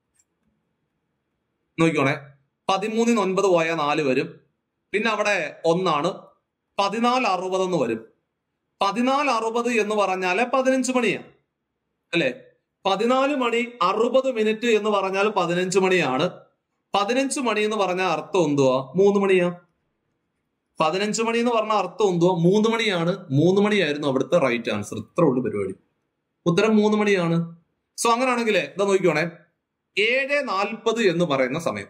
നോക്കിക്കോണേ പതിമൂന്നിന് ഒൻപത് പോയാൽ നാല് വരും പിന്നെ അവിടെ ഒന്നാണ് പതിനാല് അറുപത് എന്ന് വരും പതിനാല് അറുപത് എന്ന് പറഞ്ഞാല് പതിനഞ്ച് മണിയാണ് അല്ലെ പതിനാല് മണി അറുപത് മിനിറ്റ് എന്ന് പറഞ്ഞാൽ പതിനഞ്ച് മണിയാണ് പതിനഞ്ച് മണി എന്ന് പറഞ്ഞാൽ അർത്ഥം എന്തുവാ മൂന്ന് മണിയാ പതിനഞ്ച് മണി എന്ന് പറഞ്ഞ അർത്ഥം എന്തുവാ മൂന്ന് മണിയാണ് മൂന്ന് മണിയായിരുന്നു അവിടുത്തെ റൈറ്റ് ആൻസർ ഇത്ര ഉള്ളു പരിപാടി ഉത്തരം മൂന്ന് മണിയാണ് സോ അങ്ങനെയാണെങ്കിൽ ഇതാ നോക്കിക്കോണേ ഏഴ് നാൽപ്പത് എന്ന് പറയുന്ന സമയം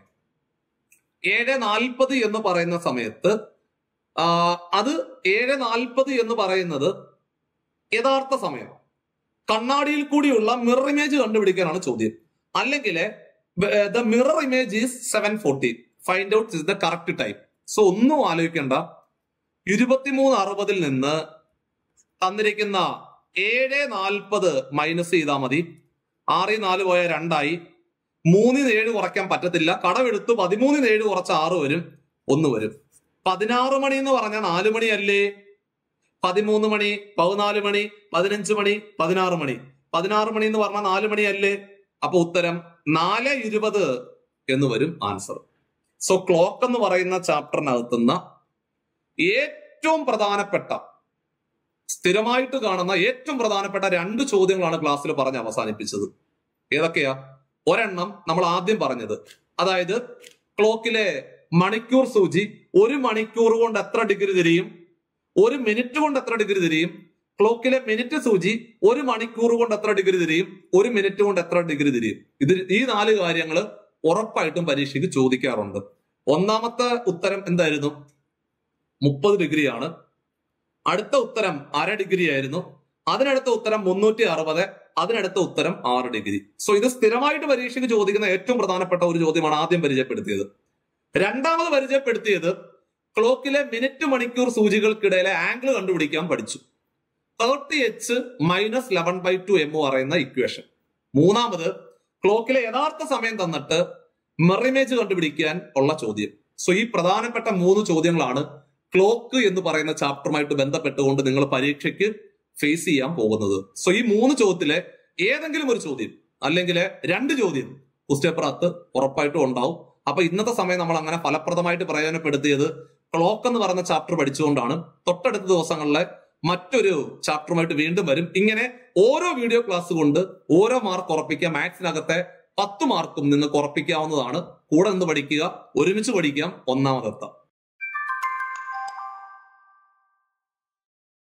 ഏഴ് നാൽപ്പത് എന്ന് പറയുന്ന സമയത്ത് ആ, അത് ഏഴ് നാൽപ്പത് എന്ന് പറയുന്നത് യഥാർത്ഥ സമയം കണ്ണാടിയിൽ കൂടിയുള്ള മിറർ ഇമേജ് കണ്ടുപിടിക്കാനാണ് ചോദ്യം അല്ലെങ്കിൽ the mirror image is seven forty find out is the correct time so ഒന്നും ആലോചിക്കേണ്ട ഇരുപത്തിമൂന്ന് അറുപതിൽ നിന്ന് തന്നിരിക്കുന്ന ഏഴ് നാൽപ്പത് മൈനസ് ചെയ്താൽ മതി ആറിൽ നാല് പോയ രണ്ടായി മൂന്നിന് ഏഴ് കുറയ്ക്കാൻ പറ്റത്തില്ല കടമെടുത്ത് പതിമൂന്നിന് ഏഴ് കുറച്ച് ആറ് വരും ഒന്ന് വരും പതിനാറ് മണി എന്ന് പറഞ്ഞാൽ നാല് മണിയല്ലേ പതിമൂന്ന് മണി പതിനാല് മണി പതിനഞ്ച് മണി പതിനാറ് മണി പതിനാറ് മണി എന്ന് പറഞ്ഞാൽ നാല് മണിയല്ലേ അപ്പൊ ഉത്തരം നാല് ഇരുപത് എന്ന് വരും ആൻസർ സോ ക്ലോക്ക് എന്ന് പറയുന്ന ചാപ്റ്ററിനകത്തുന്ന ഏറ്റവും പ്രധാനപ്പെട്ട സ്ഥിരമായിട്ട് കാണുന്ന ഏറ്റവും പ്രധാനപ്പെട്ട രണ്ട് ചോദ്യങ്ങളാണ് ക്ലാസ്സിൽ പറഞ്ഞ് അവസാനിപ്പിച്ചത് ഏതൊക്കെയാ ഒരെണ്ണം നമ്മൾ ആദ്യം പറഞ്ഞത് അതായത് ക്ലോക്കിലെ മണിക്കൂർ സൂചി ഒരു മണിക്കൂർ കൊണ്ട് എത്ര ഡിഗ്രി തിരിയും ഒരു മിനിറ്റ് കൊണ്ട് എത്ര ഡിഗ്രി തിരിയും ക്ലോക്കിലെ മിനിറ്റ് സൂചി ഒരു മണിക്കൂർ കൊണ്ട് എത്ര ഡിഗ്രി തിരിയും ഒരു മിനിറ്റ് കൊണ്ട് എത്ര ഡിഗ്രി തിരിയും ഇത് ഈ നാല് കാര്യങ്ങൾ ഉറപ്പായിട്ടും പരീക്ഷയ്ക്ക് ചോദിക്കാറുണ്ട് ഒന്നാമത്തെ ഉത്തരം എന്തായിരുന്നു മുപ്പത് ഡിഗ്രിയാണ് അടുത്ത ഉത്തരം അര ഡിഗ്രി ആയിരുന്നു അതിനടുത്ത ഉത്തരം മുന്നൂറ്റി അറുപത് അതിനടുത്ത ഉത്തരം ആറ് ഡിഗ്രി സോ ഇത് സ്ഥിരമായിട്ട് പരീക്ഷയ്ക്ക് ചോദിക്കുന്ന ഏറ്റവും പ്രധാനപ്പെട്ട ഒരു ചോദ്യമാണ് ആദ്യം പരിചയപ്പെടുത്തിയത് രണ്ടാമത് പരിചയപ്പെടുത്തിയത് ക്ലോക്കിലെ മിനിറ്റ് മണിക്കൂർ സൂചികൾക്കിടയിലെ ആംഗിൾ കണ്ടുപിടിക്കാൻ പഠിച്ചു thirty H minus eleven by two എന്ന് പറയുന്ന ഇക്വേഷൻ മൂന്നാമത് ക്ലോക്കിലെ യഥാർത്ഥ സമയം തന്നിട്ട് മെറിമേജ് കണ്ടുപിടിക്കാൻ ഉള്ള ചോദ്യം സോ ഈ പ്രധാനപ്പെട്ട മൂന്ന് ചോദ്യങ്ങളാണ് ക്ലോക്ക് എന്ന് പറയുന്ന ചാപ്റ്ററുമായിട്ട് ബന്ധപ്പെട്ടുകൊണ്ട് നിങ്ങൾ പരീക്ഷയ്ക്ക് ഫേസ് ചെയ്യാൻ പോകുന്നത് സോ ഈ മൂന്ന് ചോദ്യത്തിലെ ഏതെങ്കിലും ഒരു ചോദ്യം അല്ലെങ്കിൽ രണ്ട് ചോദ്യം ക്വസ്റ്റ് പേപ്പറകത്ത് ഉറപ്പായിട്ടും ഉണ്ടാവും അപ്പൊ ഇന്നത്തെ സമയം നമ്മൾ അങ്ങനെ ഫലപ്രദമായിട്ട് പ്രയോജനപ്പെടുത്തിയത് ക്ലോക്ക് എന്ന് പറയുന്ന ചാപ്റ്റർ പഠിച്ചുകൊണ്ടാണ് തൊട്ടടുത്ത ദിവസങ്ങളിലെ മറ്റൊരു ചാപ്റ്ററുമായിട്ട് വീണ്ടും വരും ഇങ്ങനെ ഓരോ വീഡിയോ ക്ലാസ് കൊണ്ട് ഓരോ മാർക്ക് ഉറപ്പിക്കുക മാത്സിനകത്തെ പത്ത് മാർക്കും നിങ്ങൾക്ക് ഉറപ്പിക്കാവുന്നതാണ് കൂടെ നിന്ന് പഠിക്കുക ഒരുമിച്ച് പഠിക്കാം ഒന്നാമതെത്താം